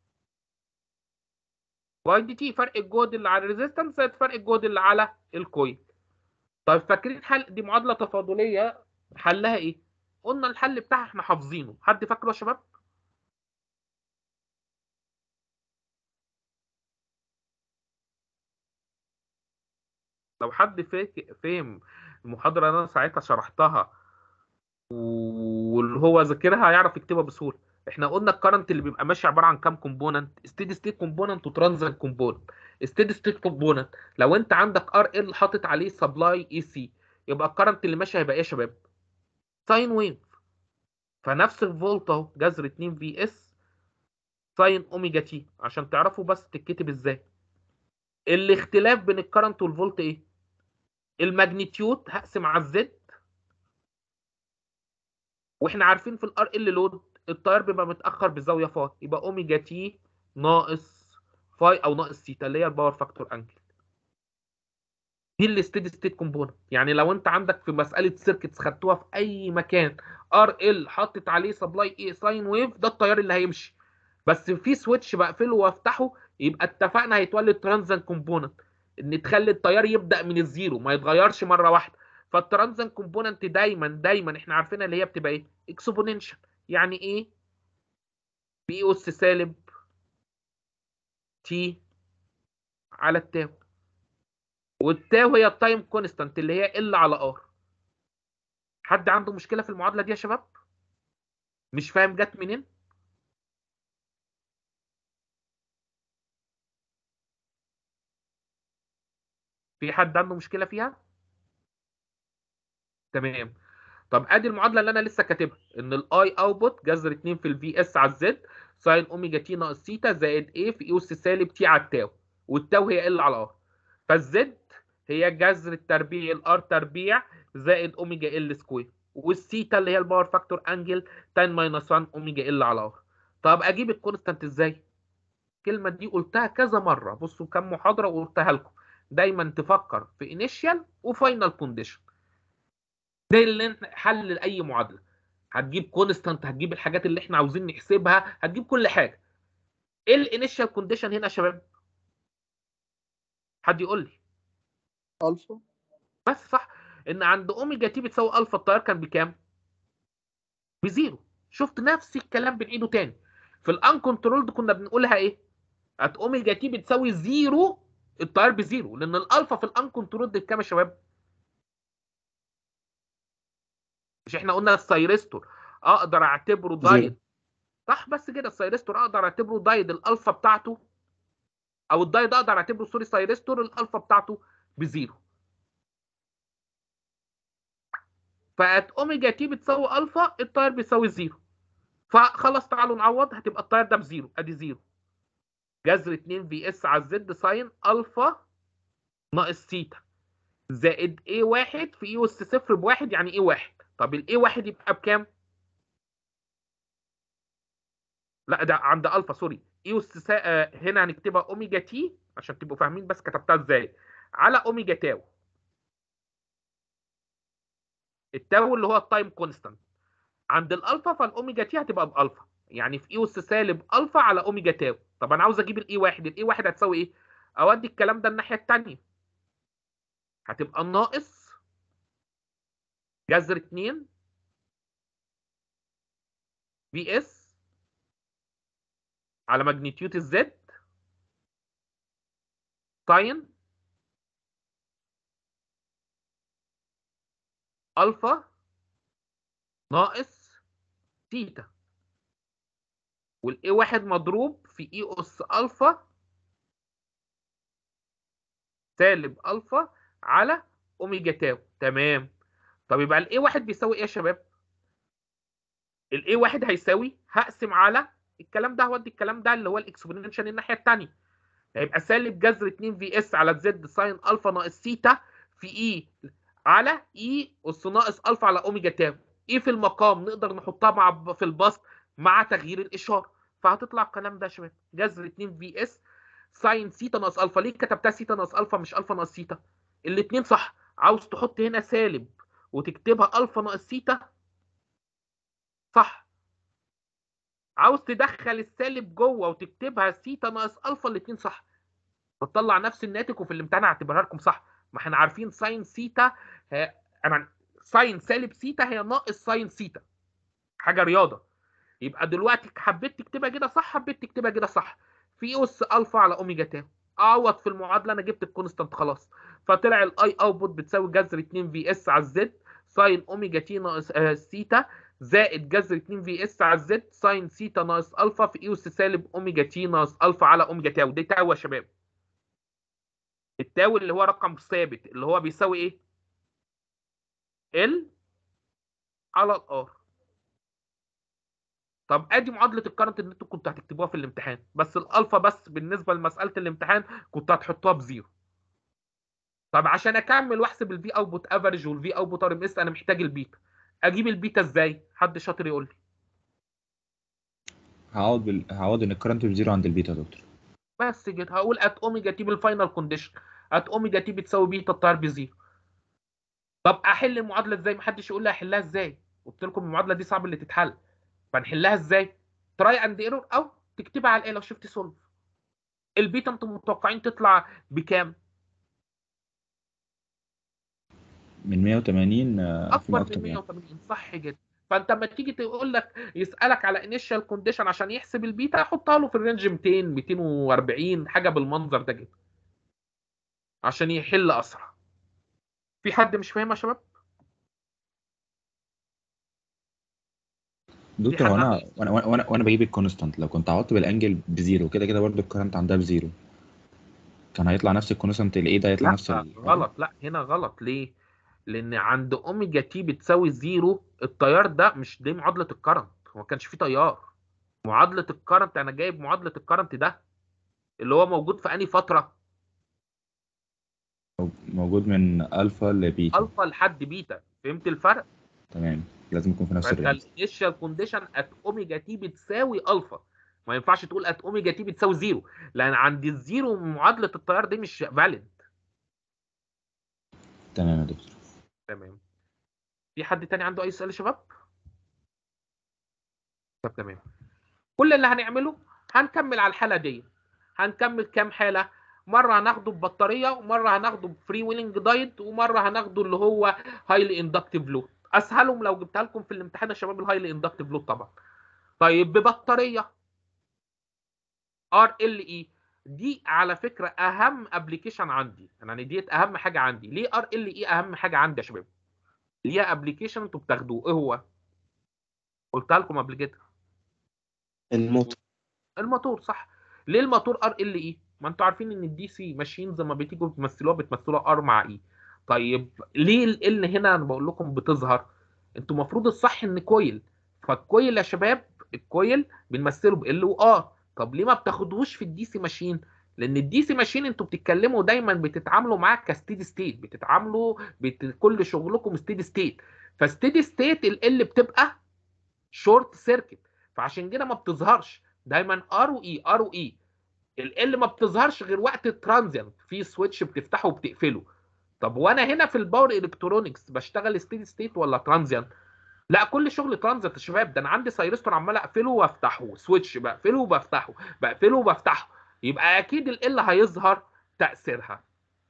باي دي تي فرق الجهد اللي على الريزيستنس زائد فرق الجهد اللي على الكويل طيب فاكرين حل دي معادله تفاضليه حلها ايه قلنا الحل بتاعها احنا حافظينه حد فاكره يا شباب لو حد فاك- فهم المحاضره اللي انا ساعتها شرحتها واللي هو ذاكرها هيعرف يكتبها بسهوله احنا قلنا الكرنت اللي بيبقى ماشي عباره عن كام كومبوننت ستيدي ستيت كومبوننت وترانزيت كومبوننت ستيدي ستيت كومبوننت لو انت عندك ار ال حاطط عليه سبلاي اي سي يبقى الكرنت اللي ماشي هيبقى ايه يا شباب ساين ويف فنفس الفولت اهو جذر 2 في اس ساين اوميجا تي عشان تعرفوا بس تتكتب ازاي الاختلاف بين الكرنت والفولت ايه الماجنتيود هقسم على الزد واحنا عارفين في الار ال لود التيار بيبقى متاخر بزاويه فاي يبقى اوميجا تي ناقص فاي او ناقص سيتا اللي هي الباور فاكتور انجل دي الستيدي ستيت كومبوننت يعني لو انت عندك في مساله سيركتس خدتوها في اي مكان ار ال حطت عليه سبلاي اي ساين ويف ده التيار اللي هيمشي بس في سويتش بقفله وافتحه يبقى اتفقنا هيتولد ترانزن كومبوننت ان تخلي التيار يبدا من الزيرو ما يتغيرش مره واحده فالترانزن كومبوننت دايما دايما احنا عارفينها اللي هي بتبقى ايه اكسبوننشال يعني ايه بي اس سالب تي على التاو والتاو هي التايم كونستانت اللي هي ال على ار حد عنده مشكله في المعادله دي يا شباب مش فاهم جت منين في حد عنده مشكله فيها تمام طب ادي المعادله اللي انا لسه كاتبها ان الاي اوتبوت جذر 2 في الفي اس على الزد ساين اوميجا تي ناقص سيتا زائد ايه في اي اس سالب تي على التاو والتاو هي ال على ار فالزد هي جذر التربيع الار تربيع زائد اوميجا ال سكوير والسيتا اللي هي الباور فاكتور انجل تان ماينس 1 اوميجا ال على ار طب اجيب الكونستانت ازاي الكلمه دي قلتها كذا مره بصوا كم محاضره وقلتها لكم دايما تفكر في انيشال وفاينل كونديشن ده اللي إحنا- حل لاي معادله هتجيب كونستانت هتجيب الحاجات اللي احنا عاوزين نحسبها هتجيب كل حاجه ايه الانيشال كونديشن هنا يا شباب حد يقول لي الفا بس صح ان عند اوميجا تي بتساوي الفا التيار كان بكام بزيرو شفت نفس الكلام بنعيده تاني في الان كنترولد كنا بنقولها ايه ات اوميجا تي بتساوي زيرو التيار بزيرو لان الالفا في الان كنترولد بكام يا شباب مش احنا قلنا السايرستور اقدر اعتبره زيرو. دايد صح بس كده السايرستور اقدر اعتبره دايد الالفا بتاعته او الدايد اقدر اعتبره سوري سايرستور الالفا بتاعته بزيرو فات اوميجا تي بتساوي الفا التيار بيساوي زيرو فخلاص تعالوا نعوض هتبقى التيار ده بزيرو ادي زيرو جذر 2 في اس على الزد ساين الفا ناقص سيتا زائد اي واحد في اي اس صفر بواحد يعني اي واحد طب الاي واحد يبقى بكام؟ لا ده عند الفا سوري اي اس سا... آه، هنا هنكتبها اوميجا تي عشان تبقوا فاهمين بس كتبتها ازاي على اوميجا تاو التاو اللي هو التايم كونستانت عند الالفا فالاوميجا تي هتبقى بالفا يعني في اي اس سالب الفا على اوميجا تاو طب انا عاوز اجيب الاي واحد الاي واحد هتساوي ايه اودي الكلام ده الناحيه الثانيه هتبقى ناقص جذر 2 في اس على ماجنتيود الزد ساين الفا ناقص تيتا والاي واحد مضروب في اي اس الفا سالب الفا على اوميجا تاو تمام طب يبقى الاي واحد بيساوي ايه يا شباب الاي واحد هيساوي هقسم على الكلام ده هودي الكلام ده اللي هو الاكسبوننشال الناحيه الثانيه هيبقى سالب جذر 2 في اس على زد ساين الفا ناقص سيتا في اي على اي اس ناقص الفا على اوميجا تاو ايه في المقام نقدر نحطها مع في البسط مع تغيير الاشاره فهتطلع الكلام ده يا شباب جذر 2 في اس ساين سيتا ناقص الفا ليه كتبتها سيتا ناقص الفا مش الفا ناقص سيتا الاثنين صح عاوز تحط هنا سالب وتكتبها الفا ناقص سيتا صح عاوز تدخل السالب جوه وتكتبها سيتا ناقص الفا الاثنين صح بتطلع نفس الناتج وفي الامتحان هعتبرها لكم صح ما احنا عارفين ساين سيتا ها- انا ساين سالب سيتا هي ناقص ساين سيتا حاجه رياضه يبقى دلوقتي حبيت تكتبها كده صح حبيت تكتبها كده صح في اس الفا على اوميجا تاو اعوض في المعادله انا جبت الكونستانت خلاص فطلع الاي اوتبوت بتساوي جذر 2 في اس على الزد ساين اوميجا تي ناقص آه، سيتا زائد جذر 2 في اس على الزد ساين سيتا ناقص الفا في اي اس سالب اوميجا تي ناقص الفا على اوميجا تاو دي تاو يا شباب التاو اللي هو رقم ثابت اللي هو بيساوي ايه ال على الار طب ادي معادله الكرنت اللي انتوا كنتوا هتكتبوها في الامتحان بس الالفا بس بالنسبه لمساله الامتحان كنت هتحطوها بزيرو طب عشان اكمل واحسب الفي اوتبوت افريج والفي اوتبوت ار ام اس انا محتاج البيتا اجيب البيتا ازاي حد شاطر يقول لي هعوض بال... هعوض ان الكرنت بزيرو عند البيتا يا دكتور بس كده هقول ات اوميجا تي بالفاينل كونديشن ات اوميجا تي بتساوي بيتا التيار بزيرو طب احل المعادله ازاي محدش يقول لي احلها ازاي قلت لكم المعادله دي صعب اللي تتحل فنحلها ازاي تراي اند ايرور او تكتبها على الاله شيفت سولف البيتا انتم متوقعين تطلع بكام من 180 آه، فيما اكبر اكتر من يعني 180 صح جدا فانت لما تيجي تقول لك يسالك على انيشال كونديشن عشان يحسب البيتا حطها له في الرينج 200 240 حاجه بالمنظر ده كده عشان يحل اسرع في حد مش فاهم يا شباب دكتور هو حاجة- انا وانا وانا وانا, وأنا بجيب الكونستانت لو كنت عوضت بالانجل بزيرو كده كده برضه الكرنت عندها بزيرو كان هيطلع نفس الكونستانت الايه ده هيطلع لا نفس ال... غلط لا هنا غلط ليه لان عند اوميجا تي بتساوي زيرو التيار ده مش دي معادله الكرنت هو ما كانش فيه تيار معادله الكرنت انا جايب معادله الكرنت ده اللي هو موجود في انهي فتره موجود من الفا لبيتا الفا لحد بيتا فهمت الفرق تمام لازم يكون في نفس فانت الرينج الانيشال كونديشن ات اوميجا تي بتساوي الفا ما ينفعش تقول ات اوميجا تي بتساوي زيرو لان عند الزيرو معادله التيار دي مش فاليد تمام يا دكتور تمام في حد تاني عنده اي سؤال يا شباب طب تمام كل اللي هنعمله هنكمل على الحاله دي هنكمل كام حاله مره هناخده ببطاريه ومره هناخده بفري ويلنج دايت ومره هناخده اللي هو هايلي اندكتيف لود اسهلهم لو جبتها لكم في الامتحان يا شباب الهايلي اندكتيف لود طبعا طيب ببطاريه ار ال اي دي على فكره اهم ابلكيشن عندي يعني ديت اهم حاجه عندي ليه ار ال اي اهم حاجه عندي يا شباب ليها ابلكيشن انتوا بتاخدوه ايه هو قلتها لكم قبل كده الموتور الموتور صح ليه الموتور ار ال اي ما انتوا عارفين ان الدي سي ماشيين زي ما بتيجوا بتمثلوها بتمثلوها ار مع اي طيب ليه ال هنا انا بقول لكم بتظهر انتوا المفروض الصح ان كويل فالكويل يا شباب الكويل بنمثله بال وار طب ليه ما بتاخدوش في الدي سي ماشين لان الدي سي ماشين انتوا بتتكلموا دايما بتتعاملوا معاه كستيدي ستيت بتتعاملوا بت... كل شغلكم ستيدي ستيت فستيدي ستيت ال بتبقى شورت سيركت فعشان كده ما بتظهرش دايما ار واي ار واي ال ما بتظهرش غير وقت الترانزيانت في سويتش بتفتحه وبتقفله طب وانا هنا في الباور الكترونكس بشتغل ستيدي ستيت ولا ترانزيانت لا كل شغل ترانزيت يا شباب ده انا عندي سايرستور عمال اقفله وافتحه سويتش بقفله وبفتحه بقفله وبفتحه يبقى اكيد ال هيظهر تاثيرها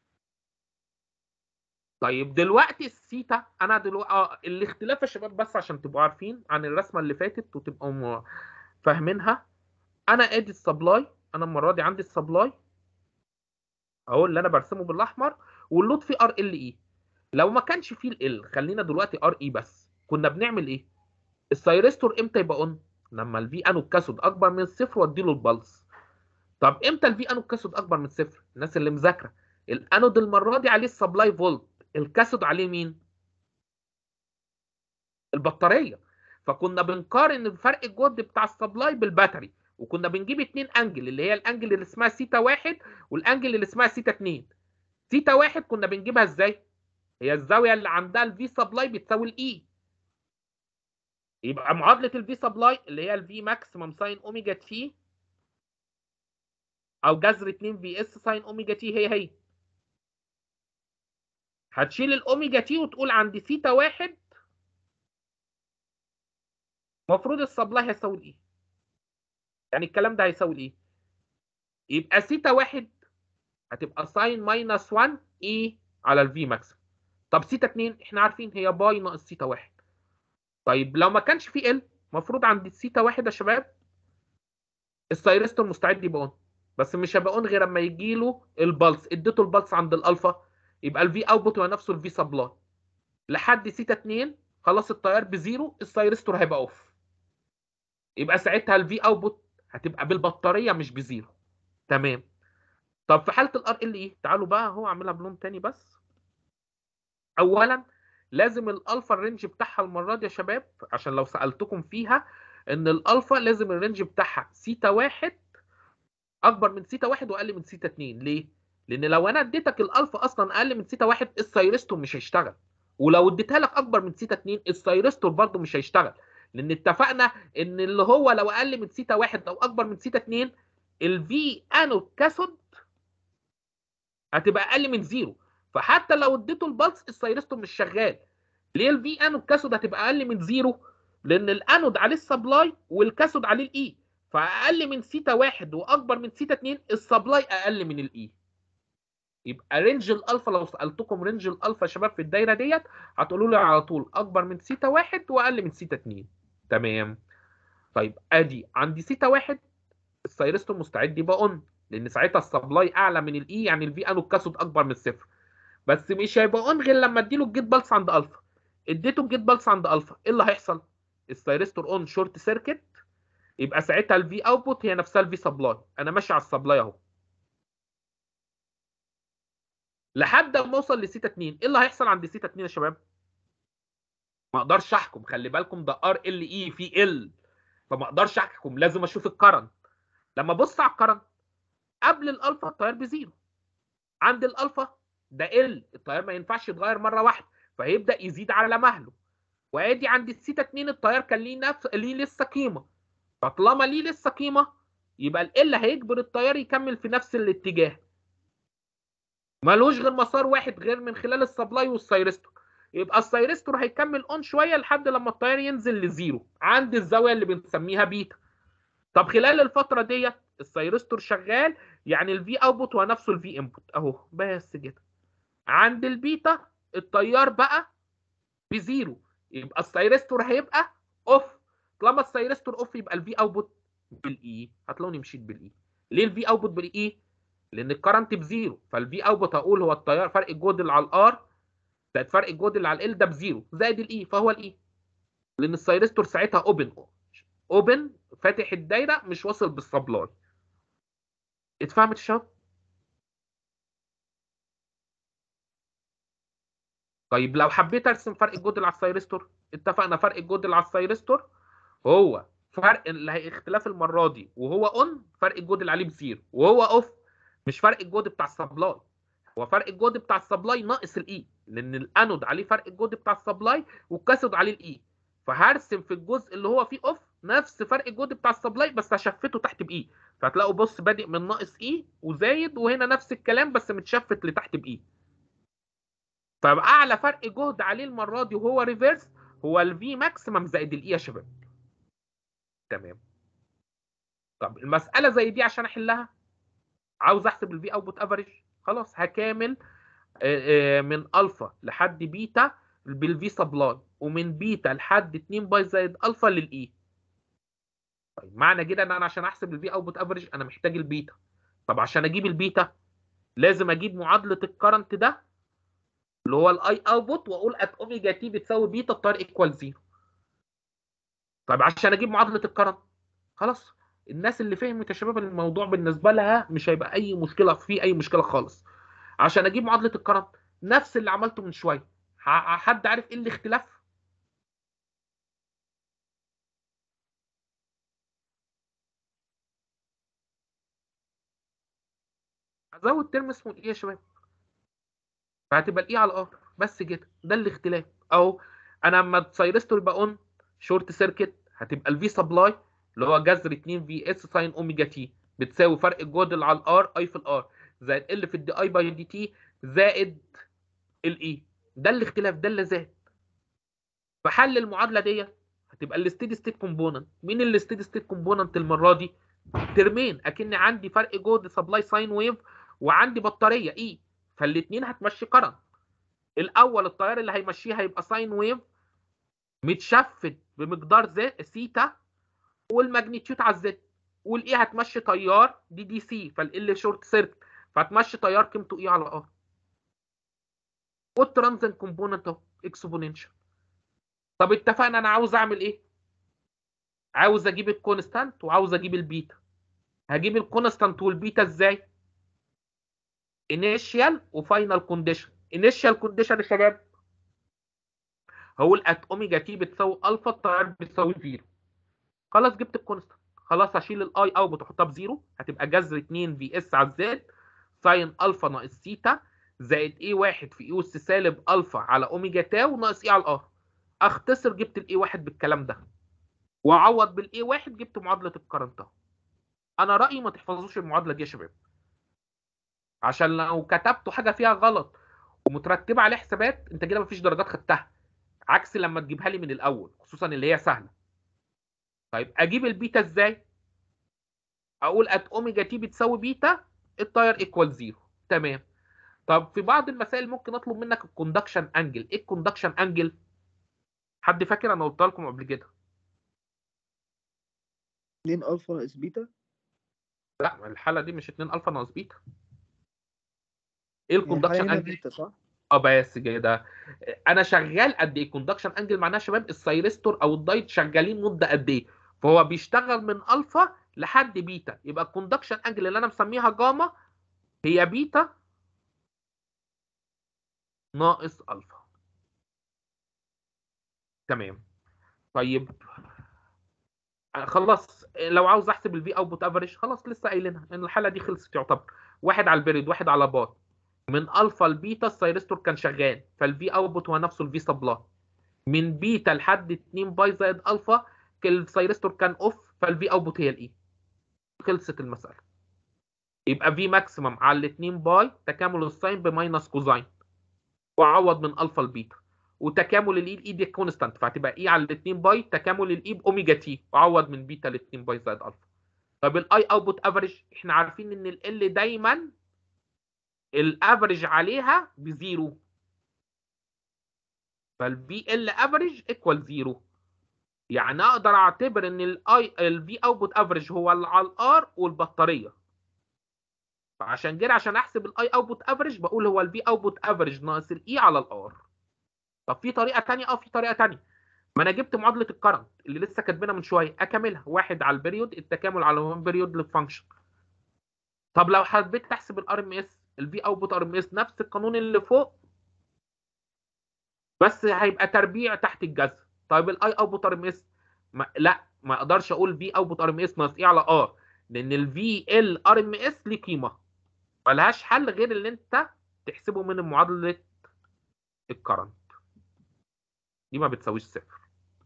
طيب دلوقتي السيتا انا دلوقتي اه الاختلاف يا شباب بس عشان تبقوا عارفين عن الرسمه اللي فاتت وتبقوا م... فاهمينها انا ادي السبلاي انا المره دي عندي السبلاي اهو اللي انا برسمه بالاحمر واللود فيه ار ال اي لو ما كانش فيه ال خلينا دلوقتي ار اي بس كنا بنعمل ايه السايرستور امتى يبقى اون لما الفي انود كاسود اكبر من الصفر واديله البلس طب امتى الفي انود كاسود اكبر من الصفر الناس اللي مذاكره الانود المره دي عليه السبلاي فولت الكاسود عليه مين البطاريه فكنا بنقارن فرق الجهد بتاع السبلاي بالباتري وكنا بنجيب اتنين انجل اللي هي الانجل اللي اسمها سيتا واحد والانجل اللي اسمها سيتا اتنين سيتا واحد كنا بنجيبها ازاي هي الزاويه اللي عندها الفي سبلاي بتساوي الاي يبقى معادله الفي سبلاي اللي هي الفي ماكسيمم ساين اوميجا تي او جذر 2 في اس ساين اوميجا تي هي هي هتشيل الاوميجا تي وتقول عند سيتا واحد المفروض السبلاي هيساوي الايه يعني الكلام ده هيساوي الايه يبقى سيتا واحد هتبقى ساين ماينس 1 اي على الفي ماكسيمم طب سيتا 2 احنا عارفين هي باي ناقص سيتا واحد طيب لو ما كانش في ال المفروض عند السيتا واحد يا شباب السايرستور مستعد يبقى اون بس مش هيبقى اون غير اما يجي له البلس اديته البلس عند الالفا يبقى الفي اوتبوت هو نفسه الفي سبلاي لحد سيتا 2 خلاص التيار بزيرو السايرستور هيبقى اوف يبقى ساعتها الفي اوتبوت هتبقى بالبطاريه مش بزيرو تمام طب في حاله الار ال ايه تعالوا بقى اهو اعملها بلون تاني بس اولا لازم الالفا الرينج بتاعها المره دي يا شباب عشان لو سالتكم فيها ان الالفا لازم الرينج بتاعها سيتا واحد اكبر من سيتا واحد واقل من سيتا اتنين ليه؟ لان لو انا اديتك الالفا اصلا اقل من سيتا واحد السايرستور مش هيشتغل ولو اديتها لك اكبر من سيتا اتنين السايرستور برضه مش هيشتغل لان اتفقنا ان اللي هو لو اقل من سيتا واحد او اكبر من سيتا اتنين الفي انود كاثود هتبقى اقل من زيرو فحتى لو اديته البلس السايرستور مش شغال ليه الفي انود كاثود هتبقى اقل من زيرو لان الانود عليه السبلاي والكاثود عليه الاي فاقل من سيتا واحد واكبر من سيتا اتنين السبلاي اقل من الاي يبقى رينج الالفا لو سالتكم رينج الالفا يا شباب في الدايره ديت هتقولوا لي على طول اكبر من سيتا واحد واقل من سيتا اتنين تمام طيب ادي عندي سيتا واحد السايرستور مستعد يبقى اون لان ساعتها السبلاي اعلى من الاي يعني الفي انود كاثود اكبر من الصفر بس مش هيبقى اون غير لما اديله الجيت بالس عند الفا اديته الجيت بالس عند الفا ايه اللي هيحصل السايرستور اون شورت سيركت يبقى ساعتها الفي اوتبوت هي نفسها الفي سبلاي انا ماشي على السبلاي اهو لحد ما اوصل لسيتا 2 ايه اللي هيحصل عند سيتا 2 يا شباب ما اقدرش احكم خلي بالكم ده ار ال اي في ال فما اقدرش احكم لازم اشوف الكرنت لما ابص على الكرنت قبل الالفا التيار بزيرو عند الالفا ده ال التيار ما ينفعش يتغير مره واحده فهيبدا يزيد على مهله وادي عند السيتا 2 التيار كان ليه نفس ليه لسه قيمه فطالما ليه لسه قيمه يبقى ال هيجبر التيار يكمل في نفس الاتجاه ملوش غير مسار واحد غير من خلال السبلاي والسايرستور يبقى السايرستور هيكمل اون شويه لحد لما التيار ينزل لزيرو عند الزاويه اللي بنسميها بيتا طب خلال الفتره ديت السايرستور شغال يعني الفي اوتبوت هو نفسه الفي انبوت اهو بس كده عند البيتا التيار بقى بزيرو يبقى السايرستور هيبقى اوف طالما السايرستور اوف يبقى الفي اوتبوت بالاي هتلاقوني مشيت بالاي ليه الفي اوتبوت بالاي لان الكرنت بزيرو فالفي اوتبوت هقول هو التيار فرق الجهد اللي على الار زائد فرق الجهد اللي على ال ده بزيرو زائد الاي فهو الاي لان السايرستور ساعتها اوبن اوبن فاتح الدايره مش واصل بالسبلاي اتفهمت يا شباب طيب لو حبيت ارسم فرق الجهد اللي على السايرستور اتفقنا فرق الجهد اللي على السايرستور هو فرق اللي هي اختلاف المره دي وهو اون فرق الجهد اللي عليه بزيرو وهو اوف مش فرق الجهد بتاع السبلاي هو فرق الجهد بتاع السبلاي ناقص الاي لان الانود عليه فرق الجهد بتاع السبلاي والكاثود عليه الاي فهرسم في الجزء اللي هو فيه اوف نفس فرق الجهد بتاع السبلاي بس هشفته تحت باي فهتلاقوا بص بادئ من ناقص اي وزايد وهنا نفس الكلام بس متشفت لتحت باي فاعلى فرق جهد عليه المره دي وهو ريفيرس هو الفي ماكسيمم زائد الاي يا شباب تمام طب المساله زي دي عشان احلها عاوز احسب الفي اوتبوت افريج خلاص هكامل من الفا لحد بيتا بالفي سبلاي ومن بيتا لحد 2 باي زائد الفا للاي طيب معنى كده ان انا عشان احسب الفي اوتبوت افريج انا محتاج البيتا طب عشان اجيب البيتا لازم اجيب معادله الكرنت ده اللي هو الاي اوتبوت واقول ات اوميجا تي بتساوي بيتا التيار ايكوال زيرو طيب عشان اجيب معادله الكرنت خلاص الناس اللي فهمت يا شباب الموضوع بالنسبه لها مش هيبقى اي مشكله في اي مشكله خالص عشان اجيب معادله الكرنت نفس اللي عملته من شويه حد عارف ايه الاختلاف هزود ترم اسمه الايه يا شباب فهتبقى الاي على الار بس كده ده الاختلاف اهو انا لما السايرستور يبقى اون شورت سيركت هتبقى الفي سبلاي اللي هو جذر 2 في اس ساين اوميجا تي بتساوي فرق الجهد اللي على الار اي في الار زائد ال في الدي اي باي دي تي زائد الاي ده الاختلاف ده اللي زاد فحل المعادله دي هتبقى الستيدي ستيت كومبوننت مين الستيدي ستيت كومبوننت المره دي ترمين اكن عندي فرق جهد سبلاي ساين ويف وعندي بطاريه اي فالاثنين هتمشي كرنت الاول التيار اللي هيمشيه هيبقى ساين ويف متشفت بمقدار زي سيتا والماجنتيود على الزد والاي هتمشي تيار دي دي سي فال شورت سيركت فهتمشي تيار قيمته اي على ار والترانزنت كومبوننت اهو اكسبوننشال طب اتفقنا انا عاوز اعمل ايه عاوز اجيب الكونستانت وعاوز اجيب البيتا هجيب الكونستانت والبيتا ازاي انيشيال وفاينل كونديشن انيشيال كونديشن يا شباب هقول ات اوميجا تي بتساوي الفا التيار بتساوي زيرو خلاص جبت الكونستانت خلاص هشيل الاي اوت واحطها بزيرو هتبقى جذر 2 في اس على الزد ساين الفا ناقص سيتا زائد اي واحد في اي اس سالب الفا على اوميجا تاو ناقص اي على الار اختصر جبت الاي واحد بالكلام ده واعوض بالاي واحد جبت معادله الكرنت اهو انا رايي ما تحفظوش المعادله دي يا شباب عشان لو كتبتوا حاجه فيها غلط ومترتبه عليه حسابات انت كده مفيش درجات خدتها عكس لما تجيبها لي من الاول خصوصا اللي هي سهله طيب اجيب البيتا ازاي اقول ات اوميجا تي بتساوي بيتا التاير ايكوال زيرو تمام طب في بعض المسائل ممكن اطلب منك الكوندكشن انجل ايه الكوندكشن انجل حد فاكر انا قلتها لكم قبل كده 2 الفا ناقص بيتا لا الحاله دي مش 2 الفا ناقص بيتا ايه الكوندكشن هنا انجل بيتا صح؟ اه بس كده انا شغال قد ايه كوندكشن انجل معناها يا شباب السايرستور او الدايت شغالين مده قد ايه فهو بيشتغل من الفا لحد بيتا يبقى الكوندكشن انجل اللي انا مسميها جاما هي بيتا ناقص الفا تمام طيب آه، خلاص لو عاوز احسب الفي اوتبوت افريج خلاص لسه قايلينها ان الحاله دي خلصت يعتبر واحد على البريد واحد على بار من الفا لبيتا السايرستور كان شغال فالفي اوتبوت هو نفسه الفي سبلاي من بيتا لحد 2 باي زائد الفا السايرستور كان اوف فالفي اوتبوت هي الاي خلصت المساله يبقى في ماكسيمم على الاتنين باي تكامل الساين بماينس كوزاين واعوض من الفا لبيتا وتكامل الاي الاي دي كونستانت فهتبقى اي على الاتنين باي تكامل الاي باوميجا تي واعوض من بيتا الاتنين باي زائد الفا طب الاي اوتبوت افريج احنا عارفين ان ال دايما الافريج عليها بزيرو فالفي ال افريج ايكوال زيرو يعني اقدر اعتبر ان الاي الفي اوتبوت افريج هو اللي على الار والبطاريه فعشان كده عشان احسب الاي اوتبوت افريج بقول هو الفي اوتبوت افريج ناقص الاي على الار طب في طريقه ثانيه اه في طريقه ثانيه ما انا جبت معادله الكرنت اللي لسه كاتبينها من شويه اكملها واحد على البريود التكامل على وان بريود للفانكشن طب لو حبيت تحسب الار ام اس الفي اوتبوت ار ام اس نفس القانون اللي فوق بس هيبقى تربيع تحت الجذر طيب الاي اوتبوت ار ام اس لا ما اقدرش اقول في اوتبوت ار ام اس ناقص ايه على ار لان الفي ال ار ام اس ليه قيمه ملهاش حل غير اللي انت تحسبه من معادله الكرنت دي ما بتساويش صفر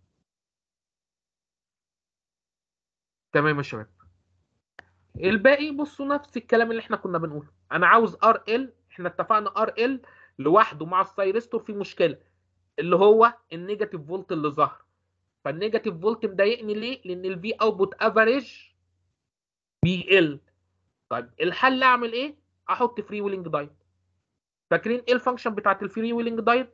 تمام يا شباب الباقي بصوا نفس الكلام اللي احنا كنا بنقوله انا عاوز ار ال احنا اتفقنا ار ال لوحده مع السايرستور في مشكله اللي هو النيجاتيف فولت اللي ظهر فالنيجاتيف فولت مضايقني ليه لان الفي اوتبوت افريج بيقل طيب الحل اعمل ايه احط فري ويلنج دايت فاكرين ايه الفانكشن بتاعت الفري ويلنج دايت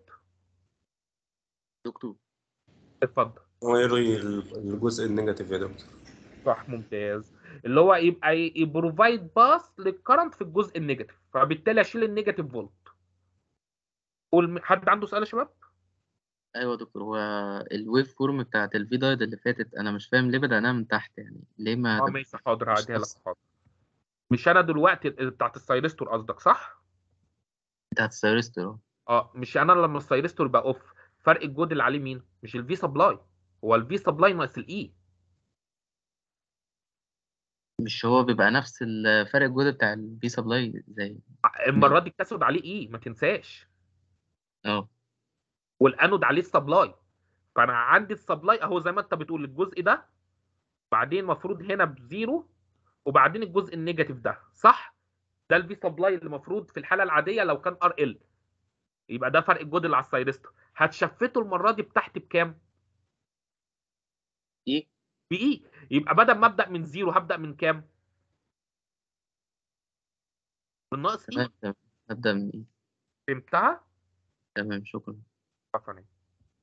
دكتور اتفضل هو يلغي الجزء النيجاتيف يا دكتور صح ممتاز اللي هو يبقى يبروفايد باس للكرنت في الجزء النيجاتيف فبالتالي اشيل النيجاتيف فولت قول حد عنده سؤال يا شباب ايوه يا دكتور هو الويف فورم بتاعت الفي دايد اللي فاتت انا مش فاهم ليه بدأناها من تحت يعني ليه ما اه تب- ماشي حاضر مش هعديها لك بس. حاضر مش انا دلوقتي بتاعت السايرستور قصدك صح؟ بتاعت السايرستور اه اه مش انا لما السايرستور بقى اوف فرق الجهد اللي عليه مين؟ مش الفي سبلاي هو الفي سبلاي ناقص الاي مش هو بيبقى نفس الفرق الجهد بتاع البي سبلاي زي المره دي الكاثود عليه اي ما تنساش اه والانود عليه السبلاي فانا عندي السبلاي اهو زي ما انت بتقول الجزء ده بعدين المفروض هنا بزيرو وبعدين الجزء النيجاتيف ده صح ده الفي سبلاي اللي المفروض في الحاله العاديه لو كان ار ال يبقى ده فرق الجهد اللي على السايرستور هتشفته المره دي بتحت بكام ايه باي يبقى بدل ما ابدا من زيرو هبدا من كام من ناقص اي تمام تمام هبدأ من ايه فهمتها تمام شكرا عفوا حد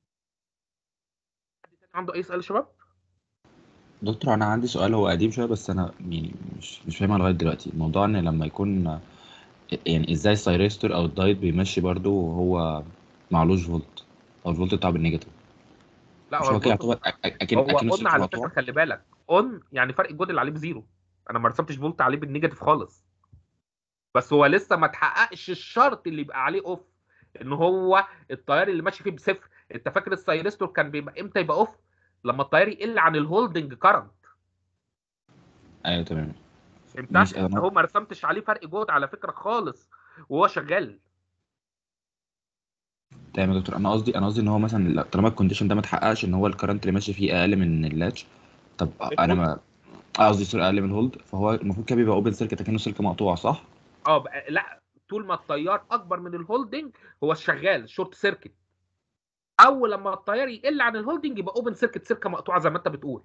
تاني عنده اي سؤال يا شباب دكتور انا عندي سؤال هو قديم شويه بس انا يعني مش مش فاهمها لغايه دلوقتي الموضوع ان لما يكون يعني ازاي السايرستور او الدايت بيمشي برضو وهو معلوش فولت او الفولت بتاعه بالنيجاتيف لا مش هو هو كده الفولت يعتبر أ- أ- اكن هو اكنه قلنا سلك على فكره مقطوع خلي بالك اون يعني فرق الجهد اللي عليه بزيرو انا ما رسمتش فولت عليه بالنيجاتيف خالص بس هو لسه ما تحققش الشرط اللي يبقى عليه اوف ان هو التيار اللي ماشي فيه بصفر انت فاكر السايرستور كان بيبقى امتى يبقى اوف لما التيار يقل عن الهولدنج كارنت ايوه تمام فهمتها ماشي انا هو ما رسمتش عليه فرق جهد على فكره خالص وهو شغال تمام يا دكتور انا قصدي انا قصدي ان هو مثلا لا- طالما الكونديشن ده ما اتحققش ان هو الكرنت اللي ماشي فيه اقل من اللاتش طب انا ما آه، قصدي سوري اقل من الهولد فهو المفروض كده بيبقى اوبن سيركت كانه سلك مقطوع صح؟ اه بقى لا طول ما التيار اكبر من الهولدنج هو الشغال شورت سيركت اول لما التيار يقل عن الهولدنج يبقى اوبن سيركت سلكه مقطوعه زي ما انت بتقول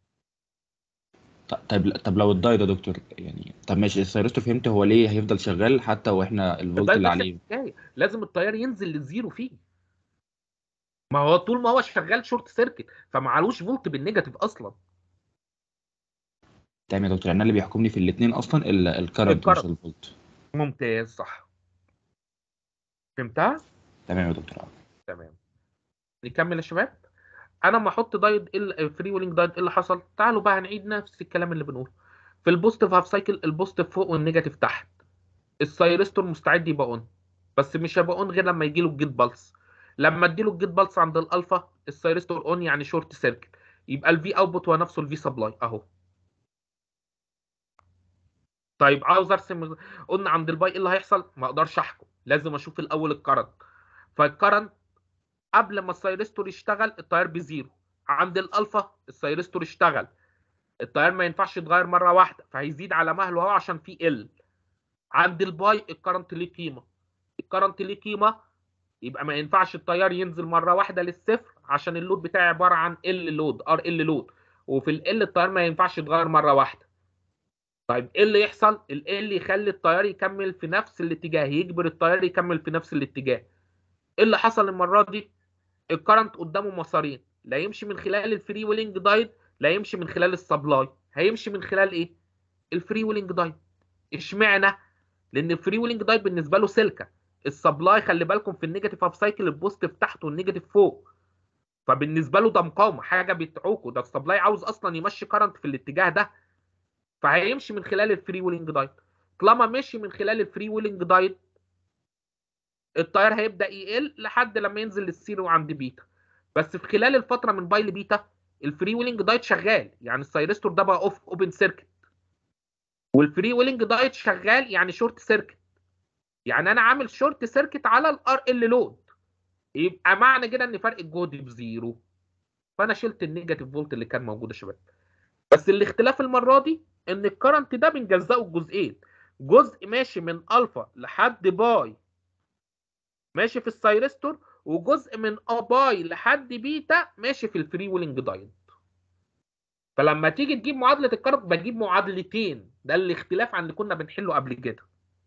ط- طيب طب لو الدايت يا دكتور يعني طب ماشي السيرستور فهمت هو ليه هيفضل شغال حتى واحنا الفولت ده اللي نفس عليه الحكايه لازم التيار ينزل للزيرو فيه ما هو طول ما هو شغال شورت سيركت فمعلوش فولت بالنيجاتيف اصلا تمام يا دكتور يعني أنا اللي بيحكمني في الاثنين اصلا الكرنت مش الكرنت. الفولت ممتاز صح فهمتها تمام يا دكتور تمام نكمل يا شباب انا ما احط دايد فري ويلنج دايد ايه اللي حصل تعالوا بقى هنعيد نفس الكلام اللي بنقوله في البوزيتيف هاف سايكل البوزيتيف فوق والنيجاتيف تحت السايرستور مستعد يبقى اون بس مش هيبقى اون غير لما يجي له الجيت بالس لما اديله الجيت بالس عند الالفا السايرستور اون يعني شورت سيركت يبقى الفي اوتبوت هو نفسه الفي سبلاي اهو طيب عاوز ارسم قلنا عند الباي ايه اللي هيحصل ما اقدرش احكم لازم اشوف الاول الكرنت فالكرنت قبل ما السايرستور يشتغل التيار بزيرو عند الالفا السايرستور اشتغل التيار ما ينفعش يتغير مره واحده فهيزيد على مهله اهو عشان في ال عند الباي الكرنت ليه قيمه الكرنت ليه قيمه يبقى ما ينفعش التيار ينزل مره واحده للصفر عشان اللود بتاعي عباره عن ال لود ار ال لود وفي ال التيار ما ينفعش يتغير مره واحده طيب ايه اللي يحصل ال ال يخلي التيار يكمل في نفس الاتجاه يجبر التيار يكمل في نفس الاتجاه ايه اللي حصل المره دي الكرنت قدامه مسارين لا يمشي من خلال الفري ويلنج دايد لا يمشي من خلال السبلاي هيمشي من خلال ايه الفري ويلنج دايد اشمعنى لان الفري ويلنج دايد بالنسبه له سلكه السبلاي خلي بالكم في النيجاتيف هاف سايكل البوزيتيف تحت والنيجاتيف فوق فبالنسبه له ده مقاومه حاجه بتعوقه ده السبلاي عاوز اصلا يمشي كرنت في الاتجاه ده فهيمشي من خلال الفري ويلنج دايد طالما مشي من خلال الفري ويلنج دايد التيار هيبدا يقل لحد لما ينزل للزيرو عند بيتا بس في خلال الفتره من باي لبيتا الفري ويلنج دايت شغال يعني السايرستور ده بقى اوف اوبن سيركت والفري ويلنج دايت شغال يعني شورت سيركت يعني انا عامل شورت سيركت على الار ال لود يبقى معنى كده ان فرق الجهد بزيرو فانا شلت النيجاتيف فولت اللي كان موجود يا شباب بس الاختلاف المره دي ان الكرنت ده بنجزئه لجزئين جزء ماشي من الفا لحد باي ماشي في السايرستور وجزء من باي لحد بيتا ماشي في الفري ويلنج دايت فلما تيجي تجيب معادله الكرنت بجيب معادلتين ده الاختلاف عن اللي كنا بنحله قبل كده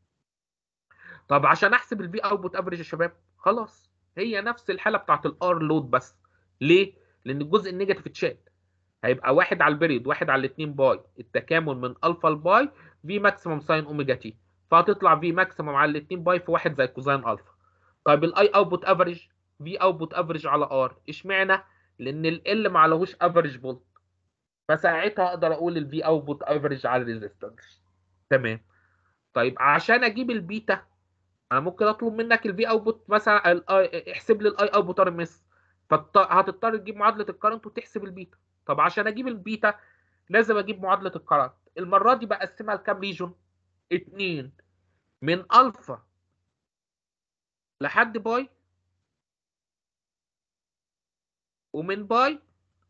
طب عشان احسب الفي اوتبوت افريج يا شباب خلاص هي نفس الحاله بتاعت الار لود بس ليه لان الجزء النيجاتيف اتشال هيبقى واحد على البريد واحد على الاثنين باي التكامل من الفا لباي في ماكسيمم ساين اوميجا تي فهتطلع في ماكسيمم على الاثنين باي في واحد زي كوزين الفا طيب الاي اوتبوت افريج في اوتبوت افريج على ار اشمعنى لان ال ما عليهوش افريج فولت فساعتها اقدر اقول الفي اوتبوت افريج على الريزيستنس تمام طيب عشان اجيب البيتا انا ممكن اطلب منك الفي اوتبوت مثلا ال احسب لي الاي اوتبوت ار ام اس فهتضطر تجيب معادله الكرنت وتحسب البيتا طب عشان اجيب البيتا لازم اجيب معادله الكرنت المره دي بقسمها لكام ريجون اتنين من الفا لحد باي ومن باي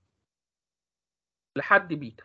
لحد بيتا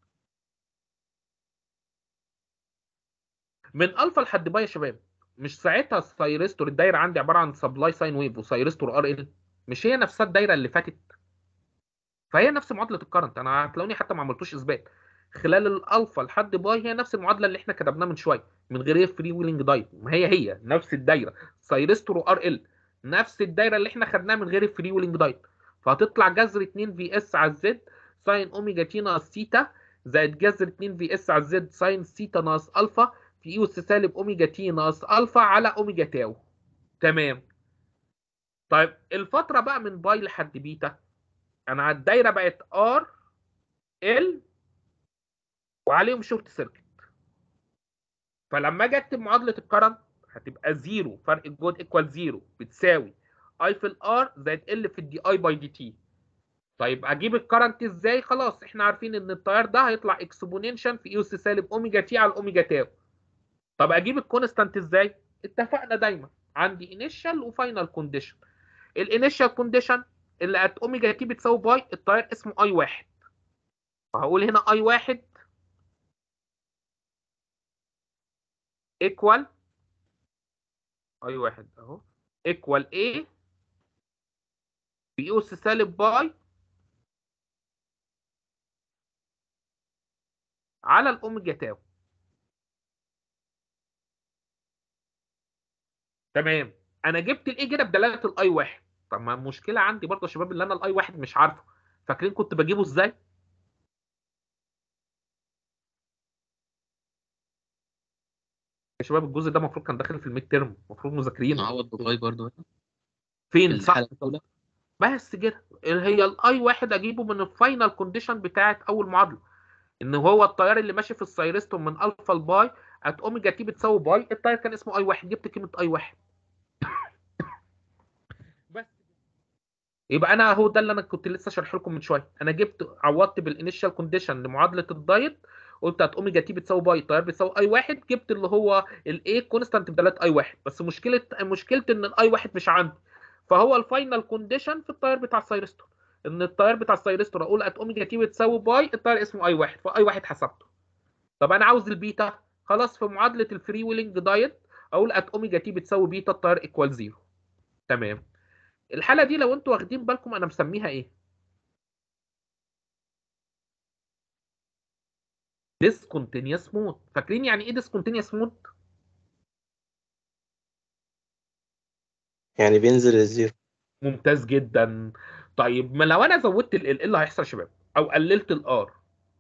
من الفا لحد باي يا شباب مش ساعتها السايرستور الدايره عندي عباره عن سبلاي ساين ويف وسايرستور ار ال مش هي نفسها الدايره اللي فاتت فهي نفس معادله الكرنت انا هتلاقوني حتى ما عملتوش اثبات خلال الالفا لحد باي هي نفس المعادله اللي احنا كتبناها من شويه من غير فري ويلنج دايت ما هي هي نفس الدايره سايرستور وار ال نفس الدايره اللي احنا خدناها من غير فري ويلنج دايت فهتطلع جذر 2 في اس على الزد ساين اوميجا تي ناقص ثيتا زائد جذر 2 في اس على الزد ساين ثيتا ناقص الفا في اي اس سالب اوميجا تي ناقص الفا على اوميجا تاو تمام طيب الفتره بقى من باي لحد بيتا انا الدايره بقت ار ال وعليهم شورت سيركت فلما اجي اكتب معادله الكرنت هتبقى زيرو فرق الجهد ايكوال زيرو بتساوي اي في الار زائد ال في الدي اي باي دي تي طيب اجيب الكرنت ازاي خلاص احنا عارفين ان التيار ده هيطلع اكسبوننشال في اي اس سالب اوميجا تي على اوميجا تاو طب اجيب الكونستانت ازاي اتفقنا دايما عندي انيشال وفاينل كونديشن الانيشال كونديشن اللي ات اوميجا تي بتساوي باي التيار اسمه اي واحد فهقول هنا اي واحد ايكوال اي واحد اهو ايكوال ايه بي اس سالب باي على الاوميجا تاو تمام انا جبت الايه كده بدلاله الاي واحد طب ما المشكله عندي برضه يا شباب اللي انا الاي واحد مش عارفه فاكرين كنت بجيبه ازاي يا شباب الجزء ده المفروض كان داخل في الميد تيرم المفروض مذاكرينه نعوض بباي برضو هنا فين صح الحالة الأولى بس كده هي الاي واحد اجيبه من الفاينل كونديشن بتاعت اول معادله ان هو التيار اللي ماشي في السايرستون من الفا لباي ات اوميجا تي بتساوي باي التيار كان اسمه اي واحد جبت قيمه اي واحد بس يبقى انا هو ده اللي انا كنت لسه شارح لكم من شويه انا جبت عوضت بالانيشال كونديشن لمعادله الدايت قلت هات اوميجا تي بتساوي باي التيار بتساوي اي واحد جبت اللي هو الايه كونستانت بدلات اي واحد بس مشكله مشكلتي ان الاي واحد مش عندي فهو الفاينل كونديشن في التيار بتاع السايرستون ان التيار بتاع السايرستور اقول ات اوميجا تي بتساوي باي التيار اسمه اي واحد فاي واحد حسبته طب انا عاوز البيتا خلاص في معادله الفري ويلنج دايت اقول ات اوميجا تي بتساوي بيتا التيار ايكوال زيرو تمام الحاله دي لو انتوا واخدين بالكم انا مسميها ايه ديسكونتينيوس مود فاكرين يعني ايه ديسكونتينيوس مود يعني بينزل الزيرو ممتاز جدا طيب ما لو انا زودت ال ايه اللي هيحصل يا شباب او قللت الار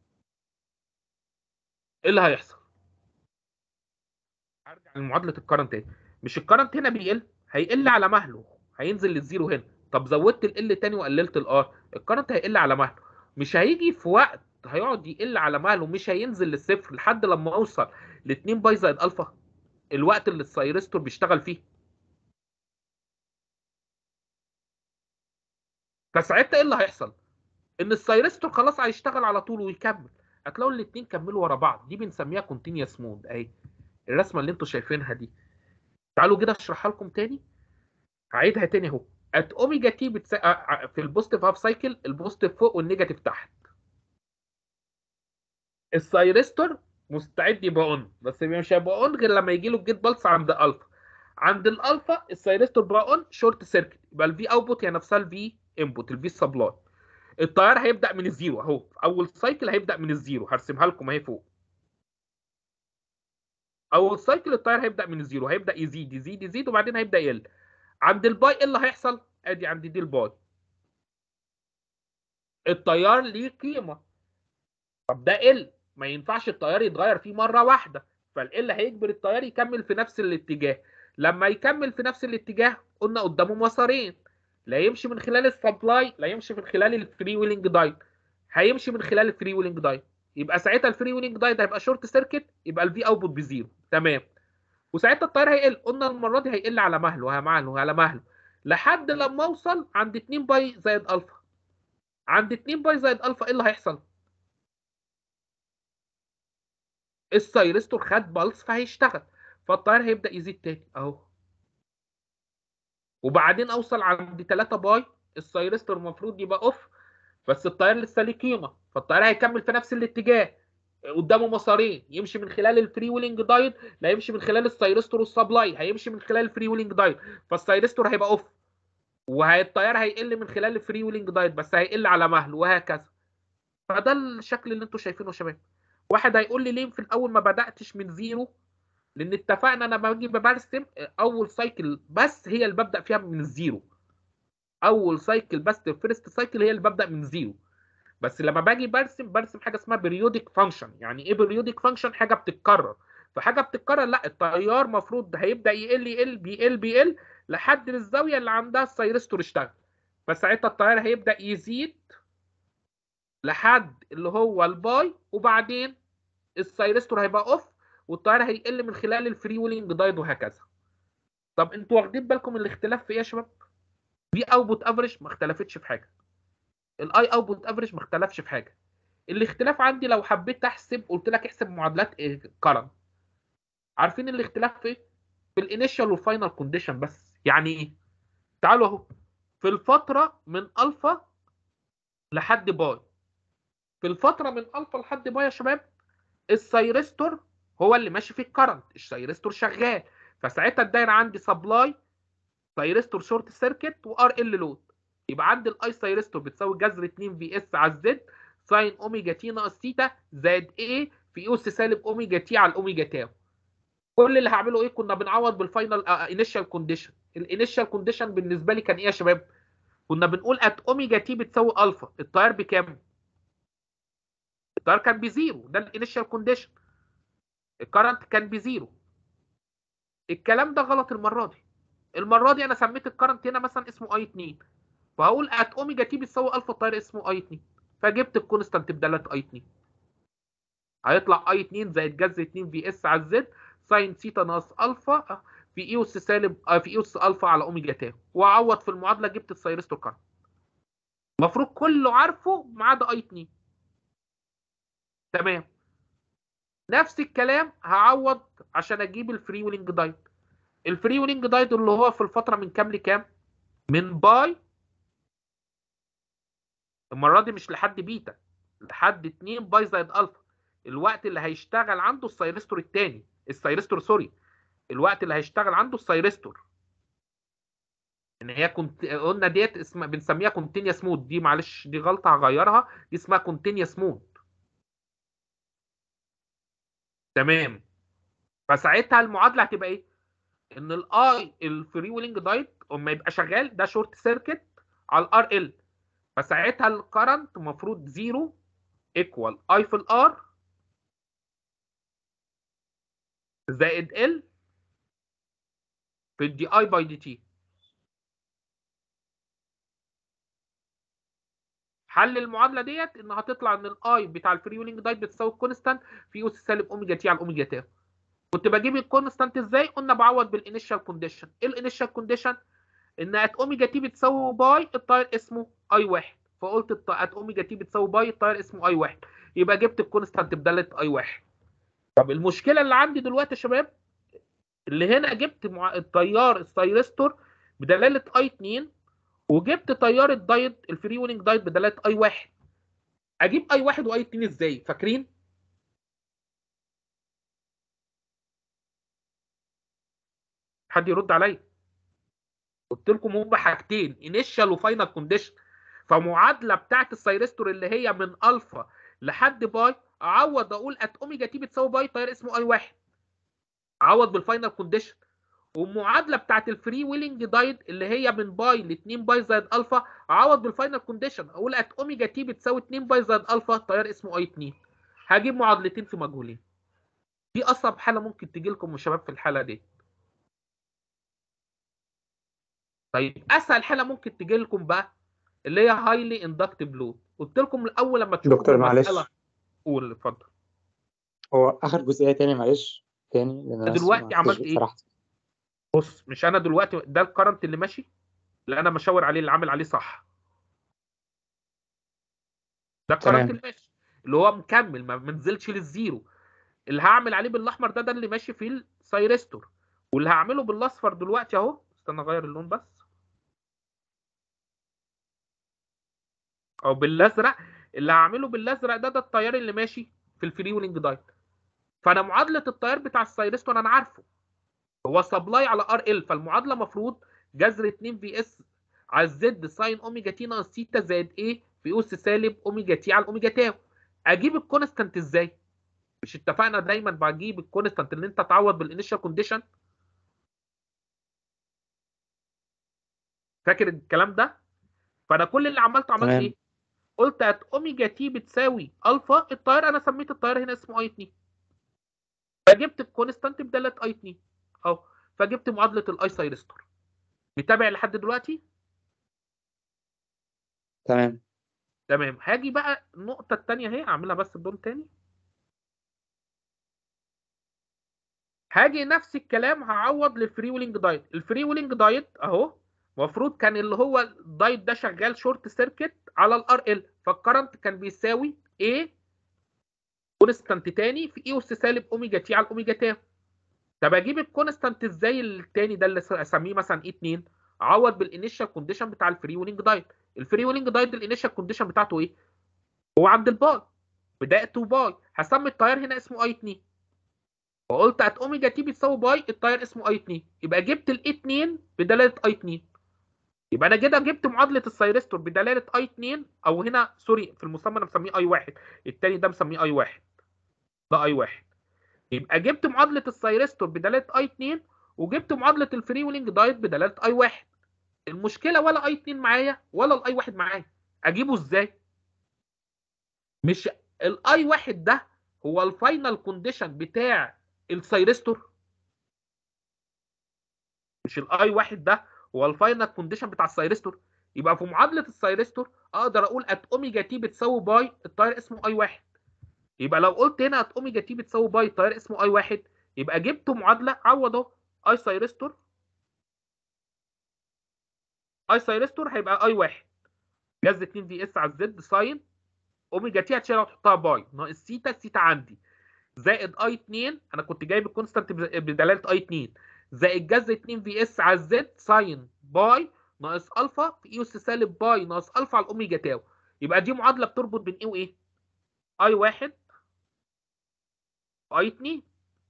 ايه اللي هيحصل ارجع لمعادله الكرنت تاني مش الكرنت هنا بيقل هيقل على مهله هينزل للزيرو هنا طب زودت ال تاني وقللت الار الكرنت هيقل على مهله مش هيجي في وقت هيقعد يقل على مهله مش هينزل للصفر لحد لما اوصل ل 2 باي زائد الفا الوقت اللي السايرستور بيشتغل فيه فساعتها ايه اللي هيحصل؟ ان السايرستور خلاص هيشتغل على طول ويكمل هتلاقوا الاثنين كملوا ورا بعض دي بنسميها كونتينيوس مود اهي الرسمه اللي انتوا شايفينها دي تعالوا كده اشرحها لكم تاني هعيدها تاني اهو ات اوميجا تي بتس... في البوزيتيف هاف سايكل البوزيتيف فوق والنيجاتيف تحت السايرستور مستعد يبقى اون بس مش هيبقى اون غير لما يجي له الجيت بالس عند الفا عند الالفا السايرستور بقى اون شورت سيركت يبقى الفي اوتبوت هي نفسها الفي انبوت الفي سبلاي التيار هيبدا من الزيرو اهو في اول سايكل هيبدا من الزيرو هرسمها لكم اهي فوق اول سايكل التيار هيبدا من الزيرو هيبدا يزيد يزيد يزيد وبعدين هيبدا يقل عند الباي ايه اللي هيحصل ادي عند دي الباي التيار ليه قيمه طب ده ال ما ينفعش التيار يتغير فيه مره واحده فال هيجبر التيار يكمل في نفس الاتجاه لما يكمل في نفس الاتجاه قلنا قدامه مسارين لا يمشي من خلال السبلاي لا يمشي من خلال الفري ويلنج دايت هيمشي من خلال الفري ويلنج دايت يبقى ساعتها الفري ويلنج دايت هيبقى شورت سيركت يبقى الفي اوتبوت بزيرو تمام وساعتها التيار هيقل قلنا المره دي هيقل على مهله على مهله على مهله لحد لما اوصل عند 2 باي زائد الفا عند 2 باي زائد الفا ايه اللي هيحصل السايرستور خد بالس فهيشتغل فالتيار هيبدا يزيد تاني اهو وبعدين اوصل عند 3 باي السايرستور المفروض يبقى اوف بس التيار لسه ليه قيمه فالتيار هيكمل في نفس الاتجاه قدامه مسارين يمشي من خلال الفري ويلنج دايت لا يمشي من خلال السايرستور والسبلاي هيمشي من خلال الفري ويلنج دايت فالسايرستور هيبقى اوف والتيار هيقل من خلال الفري ويلنج دايت بس هيقل على مهله وهكذا فده الشكل اللي انتوا شايفينه يا شباب واحد هيقول لي ليه في الاول ما بداتش من زيرو لان اتفقنا انا باجي برسم اول سايكل بس هي اللي ببدا فيها من الزيرو اول سايكل بس الفيرست سايكل هي اللي ببدا من زيرو بس لما باجي برسم برسم حاجه اسمها بريودك فانكشن يعني ايه بريودك فانكشن حاجه بتتكرر فحاجه بتتكرر لا التيار المفروض هيبدا يقل يقل بيقل بيقل لحد الزاويه اللي عندها السايرستور اشتغل فساعتها التيار هيبدا يزيد لحد اللي هو الباي وبعدين السايرستور هيبقى اوف والتيار هيقل من خلال الفري ويلنج دايد وهكذا طب انتوا واخدين بالكم الاختلاف في ايه يا شباب في اوتبوت افريج ما اختلفتش في حاجه الاي اوتبوت افريج ما اختلفش في حاجه الاختلاف عندي لو حبيت احسب قلت لك احسب معادلات ايه كرنت عارفين الاختلاف في ايه في الانيشال والفاينل كونديشن بس يعني ايه تعالوا اهو في الفتره من الفا لحد باي في الفتره من الفا لحد باي يا شباب السايرستور هو اللي ماشي في الكرنت السايرستور شغال فساعتها الدايره عندي سبلاي سايرستور شورت سيركت وار ال لود يبقى عندي الاي سايرستور بتساوي جذر 2 في اس على الزد ساين اوميجا تي ناقص تيتا زائد ايه في اس سالب اوميجا تي على الاوميجا تاو كل اللي هعمله ايه كنا بنعوض بالفاينل انيشال كونديشن الانيشال كونديشن بالنسبه لي كان ايه يا شباب كنا بنقول ات اوميجا تي بتساوي الفا التيار بكام التيار كان بزيرو ده الانيشال كونديشن الكرنت كان بزيرو الكلام ده غلط المره دي المره دي انا سميت الكرنت هنا مثلا اسمه اي 2 فهقول ات اوميجا تي بتساوي الفا التيار اسمه اي 2 فجبت الكونستانت بدالات اي 2 هيطلع اي 2 زائد جذر 2 في اس على الزد ساين ثيتا ناقص الفا في اي اس سالب في اي اس الفا على اوميجا تاو واعوض في المعادله جبت السايرستور كرنت المفروض كله عارفه ما عدا اي 2 تمام نفس الكلام هعوض عشان اجيب الفري ويلنج دايت الفري ويلنج دايت اللي هو في الفتره من كام لكام من باي المره دي مش لحد بيتا لحد 2 باي زائد الفا الوقت اللي هيشتغل عنده السايرستور الثاني السايرستور سوري الوقت اللي هيشتغل عنده السايرستور ان هي كنت قلنا ديت اسمها بنسميها كونتينيوس مود دي معلش دي غلطه هغيرها دي اسمها كونتينيوس مود تمام فساعتها المعادله هتبقى ايه ان الاي الفري ويلنج دايت اما يبقى شغال ده شورت سيركت على الار ال فساعتها الكرنت المفروض زيرو ايكوال اي في الار زائد ال في الدي اي باي دي تي حل المعادله ديت ان هتطلع ان الاي بتاع الفري ويلنج دايت بتساوي الكونستانت في اس سالب اوميجا تي على اوميجا تي كنت بجيب الكونستانت ازاي قلنا بعوض بالانيشال كونديشن ايه الانيشال كونديشن ان ات اوميجا تي بتساوي باي التاير اسمه اي واحد فقلت الت- ات اوميجا تي بتساوي باي التاير اسمه اي واحد يبقى جبت الكونستانت بداله اي واحد طب المشكله اللي عندي دلوقتي يا شباب اللي هنا جبت مع... التيار السايرستور بدلاله اي 2 وجبت تيار الدايت الفري ويلنج دايت بدلاله اي واحد اجيب اي واحد واي 2 ازاي فاكرين حد يرد عليا قلت لكم هم حاجتين انيشال وفاينل كونديشن فمعادله بتاعت السايرستور اللي هي من الفا لحد باي اعوض اقول ات اوميجا تي بتساوي باي تيار اسمه اي واحد اعوض بالفاينل كونديشن والمعادله بتاعت الفري ويلنج دايت اللي هي من باي ل 2 باي زائد الفا اعوض بالفاينل كونديشن اقول ات اوميجا تي بتساوي 2 باي زائد الفا تيار اسمه اي 2 هجيب معادلتين في مجهولين دي اصعب حاله ممكن تجي لكم يا شباب في الحاله دي طيب اسهل حاله ممكن تجي لكم بقى اللي هي هايلي اندكتيف لود قلت لكم الاول لما تشوفوا دكتور معلش المساله قول اتفضل هو اخر جزئيه تاني معلش تاني لان انا دلوقتي ما عملت خدتش إيه؟ بصراحه بص مش انا دلوقتي ده الكرنت اللي ماشي اللي انا مشاور عليه اللي عامل عليه صح ده الكرنت تمام. اللي ماشي اللي هو مكمل ما منزلش للزيرو اللي هعمل عليه بالاحمر ده ده اللي ماشي في السايرستور واللي هعمله بالاصفر دلوقتي اهو استنى اغير اللون بس او بالازرق اللي هعمله بالازرق ده ده التيار اللي ماشي في الفري ويلنج دايت فانا معادله التيار بتاع السايرستور انا عارفه هو سبلاي على ار ال فالمعادله المفروض جذر 2 في اس على الزد ساين اوميجا تي ناقص ثيتا زائد ايه في اس سالب اوميجا تي على اوميجا تاو اجيب الكونستانت ازاي مش اتفقنا دايما بجيب الكونستانت ان انت تعوض بالانيشال كونديشن فاكر الكلام ده فانا كل اللي عملته عملت تمام. ايه قلت ات اوميجا تي بتساوي الفا التيار انا سميت التيار هنا اسمه اي 2 فجبت الكونستانت بداله اي 2 اهو فجبت معادله الاي سايرستور متابع لحد دلوقتي تمام تمام هاجي بقى النقطه الثانيه اهي اعملها بس بدون تاني هاجي نفس الكلام هعوض للفري ويلنج دايت الفري ويلنج دايت اهو المفروض كان اللي هو الدايت ده شغال شورت سيركت على الار ال فالكرنت كان بيساوي ايه كونستانت تاني في اي اس سالب اوميجا تي على الاوميجا تاو طب اجيب الكونستانت ازاي التاني ده اللي اسميه مثلا اي 2 اعوض بالانيشال كونديشن بتاع الفري ويلنج دايت الفري ويلنج دايت الانيشال كونديشن بتاعته ايه هو عند الباي بدايته باي هسمي التيار هنا اسمه اي 2 وقلت ات اوميجا تي بتساوي باي التيار اسمه اي 2 يبقى جبت الاي 2 بدلاله اي 2 يبقى انا كده جبت معادله السايرستور بدلاله اي 2 او هنا سوري في المسمى انا مسميه اي 1 التاني ده مسميه اي 1 ده اي 1 يبقى جبت معادله السايرستور بدلاله اي 2 وجبت معادله الفري ويلنج دايت بدلاله اي 1 المشكله ولا اي 2 معايا ولا الاي 1 معايا اجيبه ازاي مش الاي 1 ده هو الفاينل كونديشن بتاع السايرستور مش الاي 1 ده هو الفاينل كونديشن بتاع السايرستور يبقى في معادله السايرستور اقدر اقول ات اوميجا تي بتساوي باي التيار اسمه اي 1 يبقى لو قلت هنا ات اوميجا تي بتساوي باي التيار اسمه اي 1 يبقى جبت معادله عوض اهو اي سايرستور اي سايرستور هيبقى اي 1 جذر 2 في اس على الزد ساين اوميجا تي هتشيلها وتحطها باي ناقص سيتا السيتا عندي زائد اي 2 انا كنت جايب الكونستانت بدلاله اي 2 زائد جذر 2 في اس على الزد ساين باي ناقص الفا في اي اس سالب باي ناقص الفا على الاوميجا تاو يبقى دي معادله بتربط بين ايه وايه اي واحد واي اتنين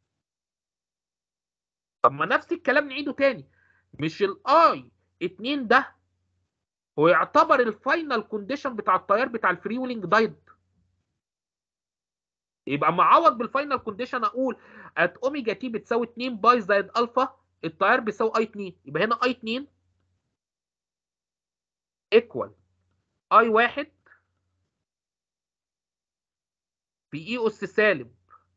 طب ما نفس الكلام نعيده تاني مش الاي اتنين ده هو يعتبر الفاينل كونديشن بتاع التيار بتاع الفري ويلنج دايد يبقى معوض بالفاينل كونديشن اقول ات اوميجا تي بتساوي 2 باي زائد الفا التيار بيساوي اي 2 يبقى هنا اي 2 ايكوال اي 1 في اي اس سالب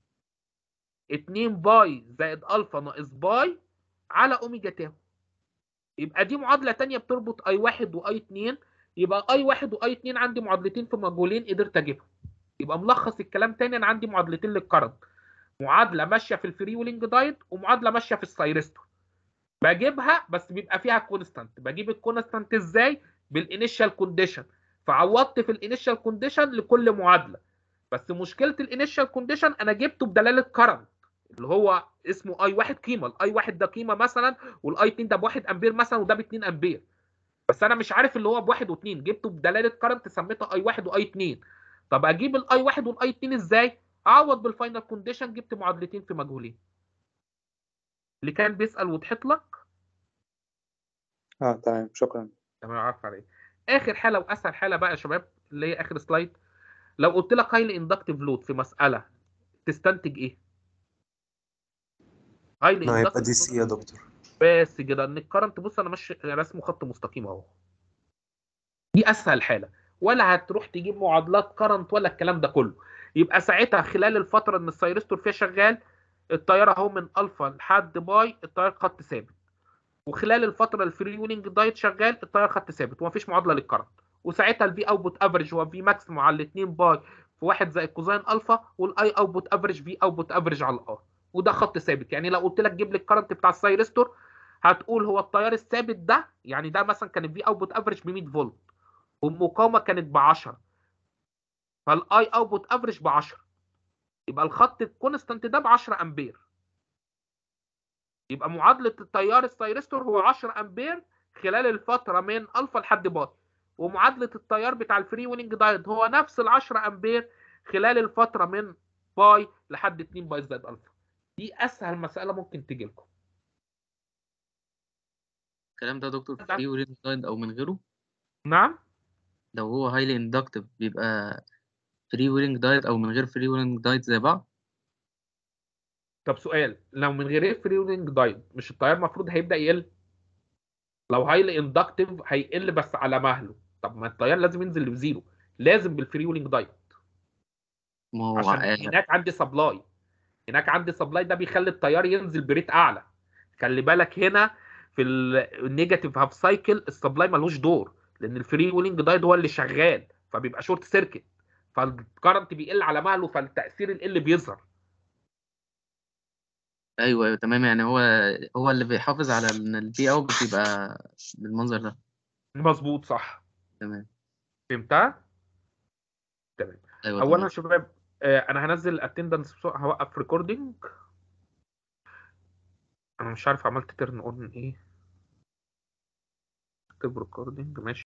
2 باي زائد الفا ناقص باي على اوميجا تاو يبقى دي معادله تانية بتربط اي 1 واي 2 يبقى اي 1 واي 2 عندي معادلتين في مجهولين قدرت اجيبهم يبقى ملخص الكلام تاني انا عندي معادلتين للكرنت معادله ماشيه في الفري ويلنج دايت ومعادله ماشيه في السايرستور بجيبها بس بيبقى فيها كونستانت بجيب الكونستانت ازاي بالانيشال كونديشن فعوضت في الانيشال كونديشن لكل معادله بس مشكله الانيشال كونديشن انا جبته بدلاله كرنت اللي هو اسمه اي واحد قيمه الاي واحد ده قيمه مثلا والاي 2 ده بواحد امبير مثلا وده ب 2 امبير بس انا مش عارف اللي هو بواحد واثنين جبته بدلاله كرنت سميتها اي واحد واي 2 طب اجيب الاي واحد والاي 2 ازاي؟ اعوض بالفاينل كونديشن جبت معادلتين في مجهولين اللي كان بيسال وضحت لك اه تمام شكرا تمام عارف عليه اخر حاله واسهل حاله بقى يا شباب اللي هي اخر سلايد لو قلت لك هايلي اندكتيف لود في مساله تستنتج ايه؟ هايلي ما هيبقى دي سي يا دكتور بس كده ان الكرنت بص انا ماشي رسمه خط مستقيم اهو دي اسهل حاله ولا هتروح تجيب معادلات كرنت ولا الكلام ده كله يبقى ساعتها خلال الفتره ان السايرستور فيها شغال التيار اهو من الفا لحد باي التيار خط ثابت وخلال الفتره الفري ويلنج دايت شغال التيار خط ثابت ومفيش معادله للكرنت وساعتها الفي اوتبوت افريج هو في ماكسيموم على الاثنين باي في واحد زائد كوزين الفا والاي اوتبوت افريج في اوتبوت افريج على الار وده خط ثابت يعني لو قلت لك جيب لي الكرنت بتاع السايرستور هتقول هو التيار الثابت ده يعني ده مثلا كان الفي اوتبوت افريج ب 100 فولت والمقاومه كانت ب 10 فالاي اوتبوت افريج ب 10 يبقى الخط الكونستانت ده ب 10 امبير يبقى معادله التيار السايرستور هو 10 امبير خلال الفتره من الفا لحد باي ومعادله التيار بتاع الفري ويلنج دايت هو نفس ال 10 امبير خلال الفتره من باي لحد 2 باي زائد الفا دي اسهل مساله ممكن تجي لكم الكلام ده يا دكتور فري ويلنج دايت او من غيره نعم لو هو هايلي اندكتيف بيبقى فري ويلنج دايت او من غير فري ويلنج دايت زي بعض طب سؤال لو من غير فري ويلنج دايت مش التيار المفروض هيبدا يقل لو هايلي اندكتيف هيقل بس على مهله طب ما التيار لازم ينزل لزيرو لازم بالفري ويلنج دايت ما هو عشان آه، هناك عندي سبلاي هناك عندي سبلاي ده بيخلي التيار ينزل بريت اعلى خلي بالك هنا في النيجاتيف هاف سايكل السبلاي ملوش دور لان الفري ويلنج دايت هو اللي شغال فبيبقى شورت سيركت فالكرنت بيقل على مهله فالتاثير ال بيظهر ايوه ايوه تمام يعني هو هو اللي بيحافظ على ان البي اوت بيبقى بالمنظر ده مظبوط صح تمام فهمتها تمام ايوه اولا تمام يا شباب آه، انا هنزل اتندنس بسرعه هوقف ريكوردنج انا مش عارف عملت تيرن اون ايه اكتب ريكوردنج ماشي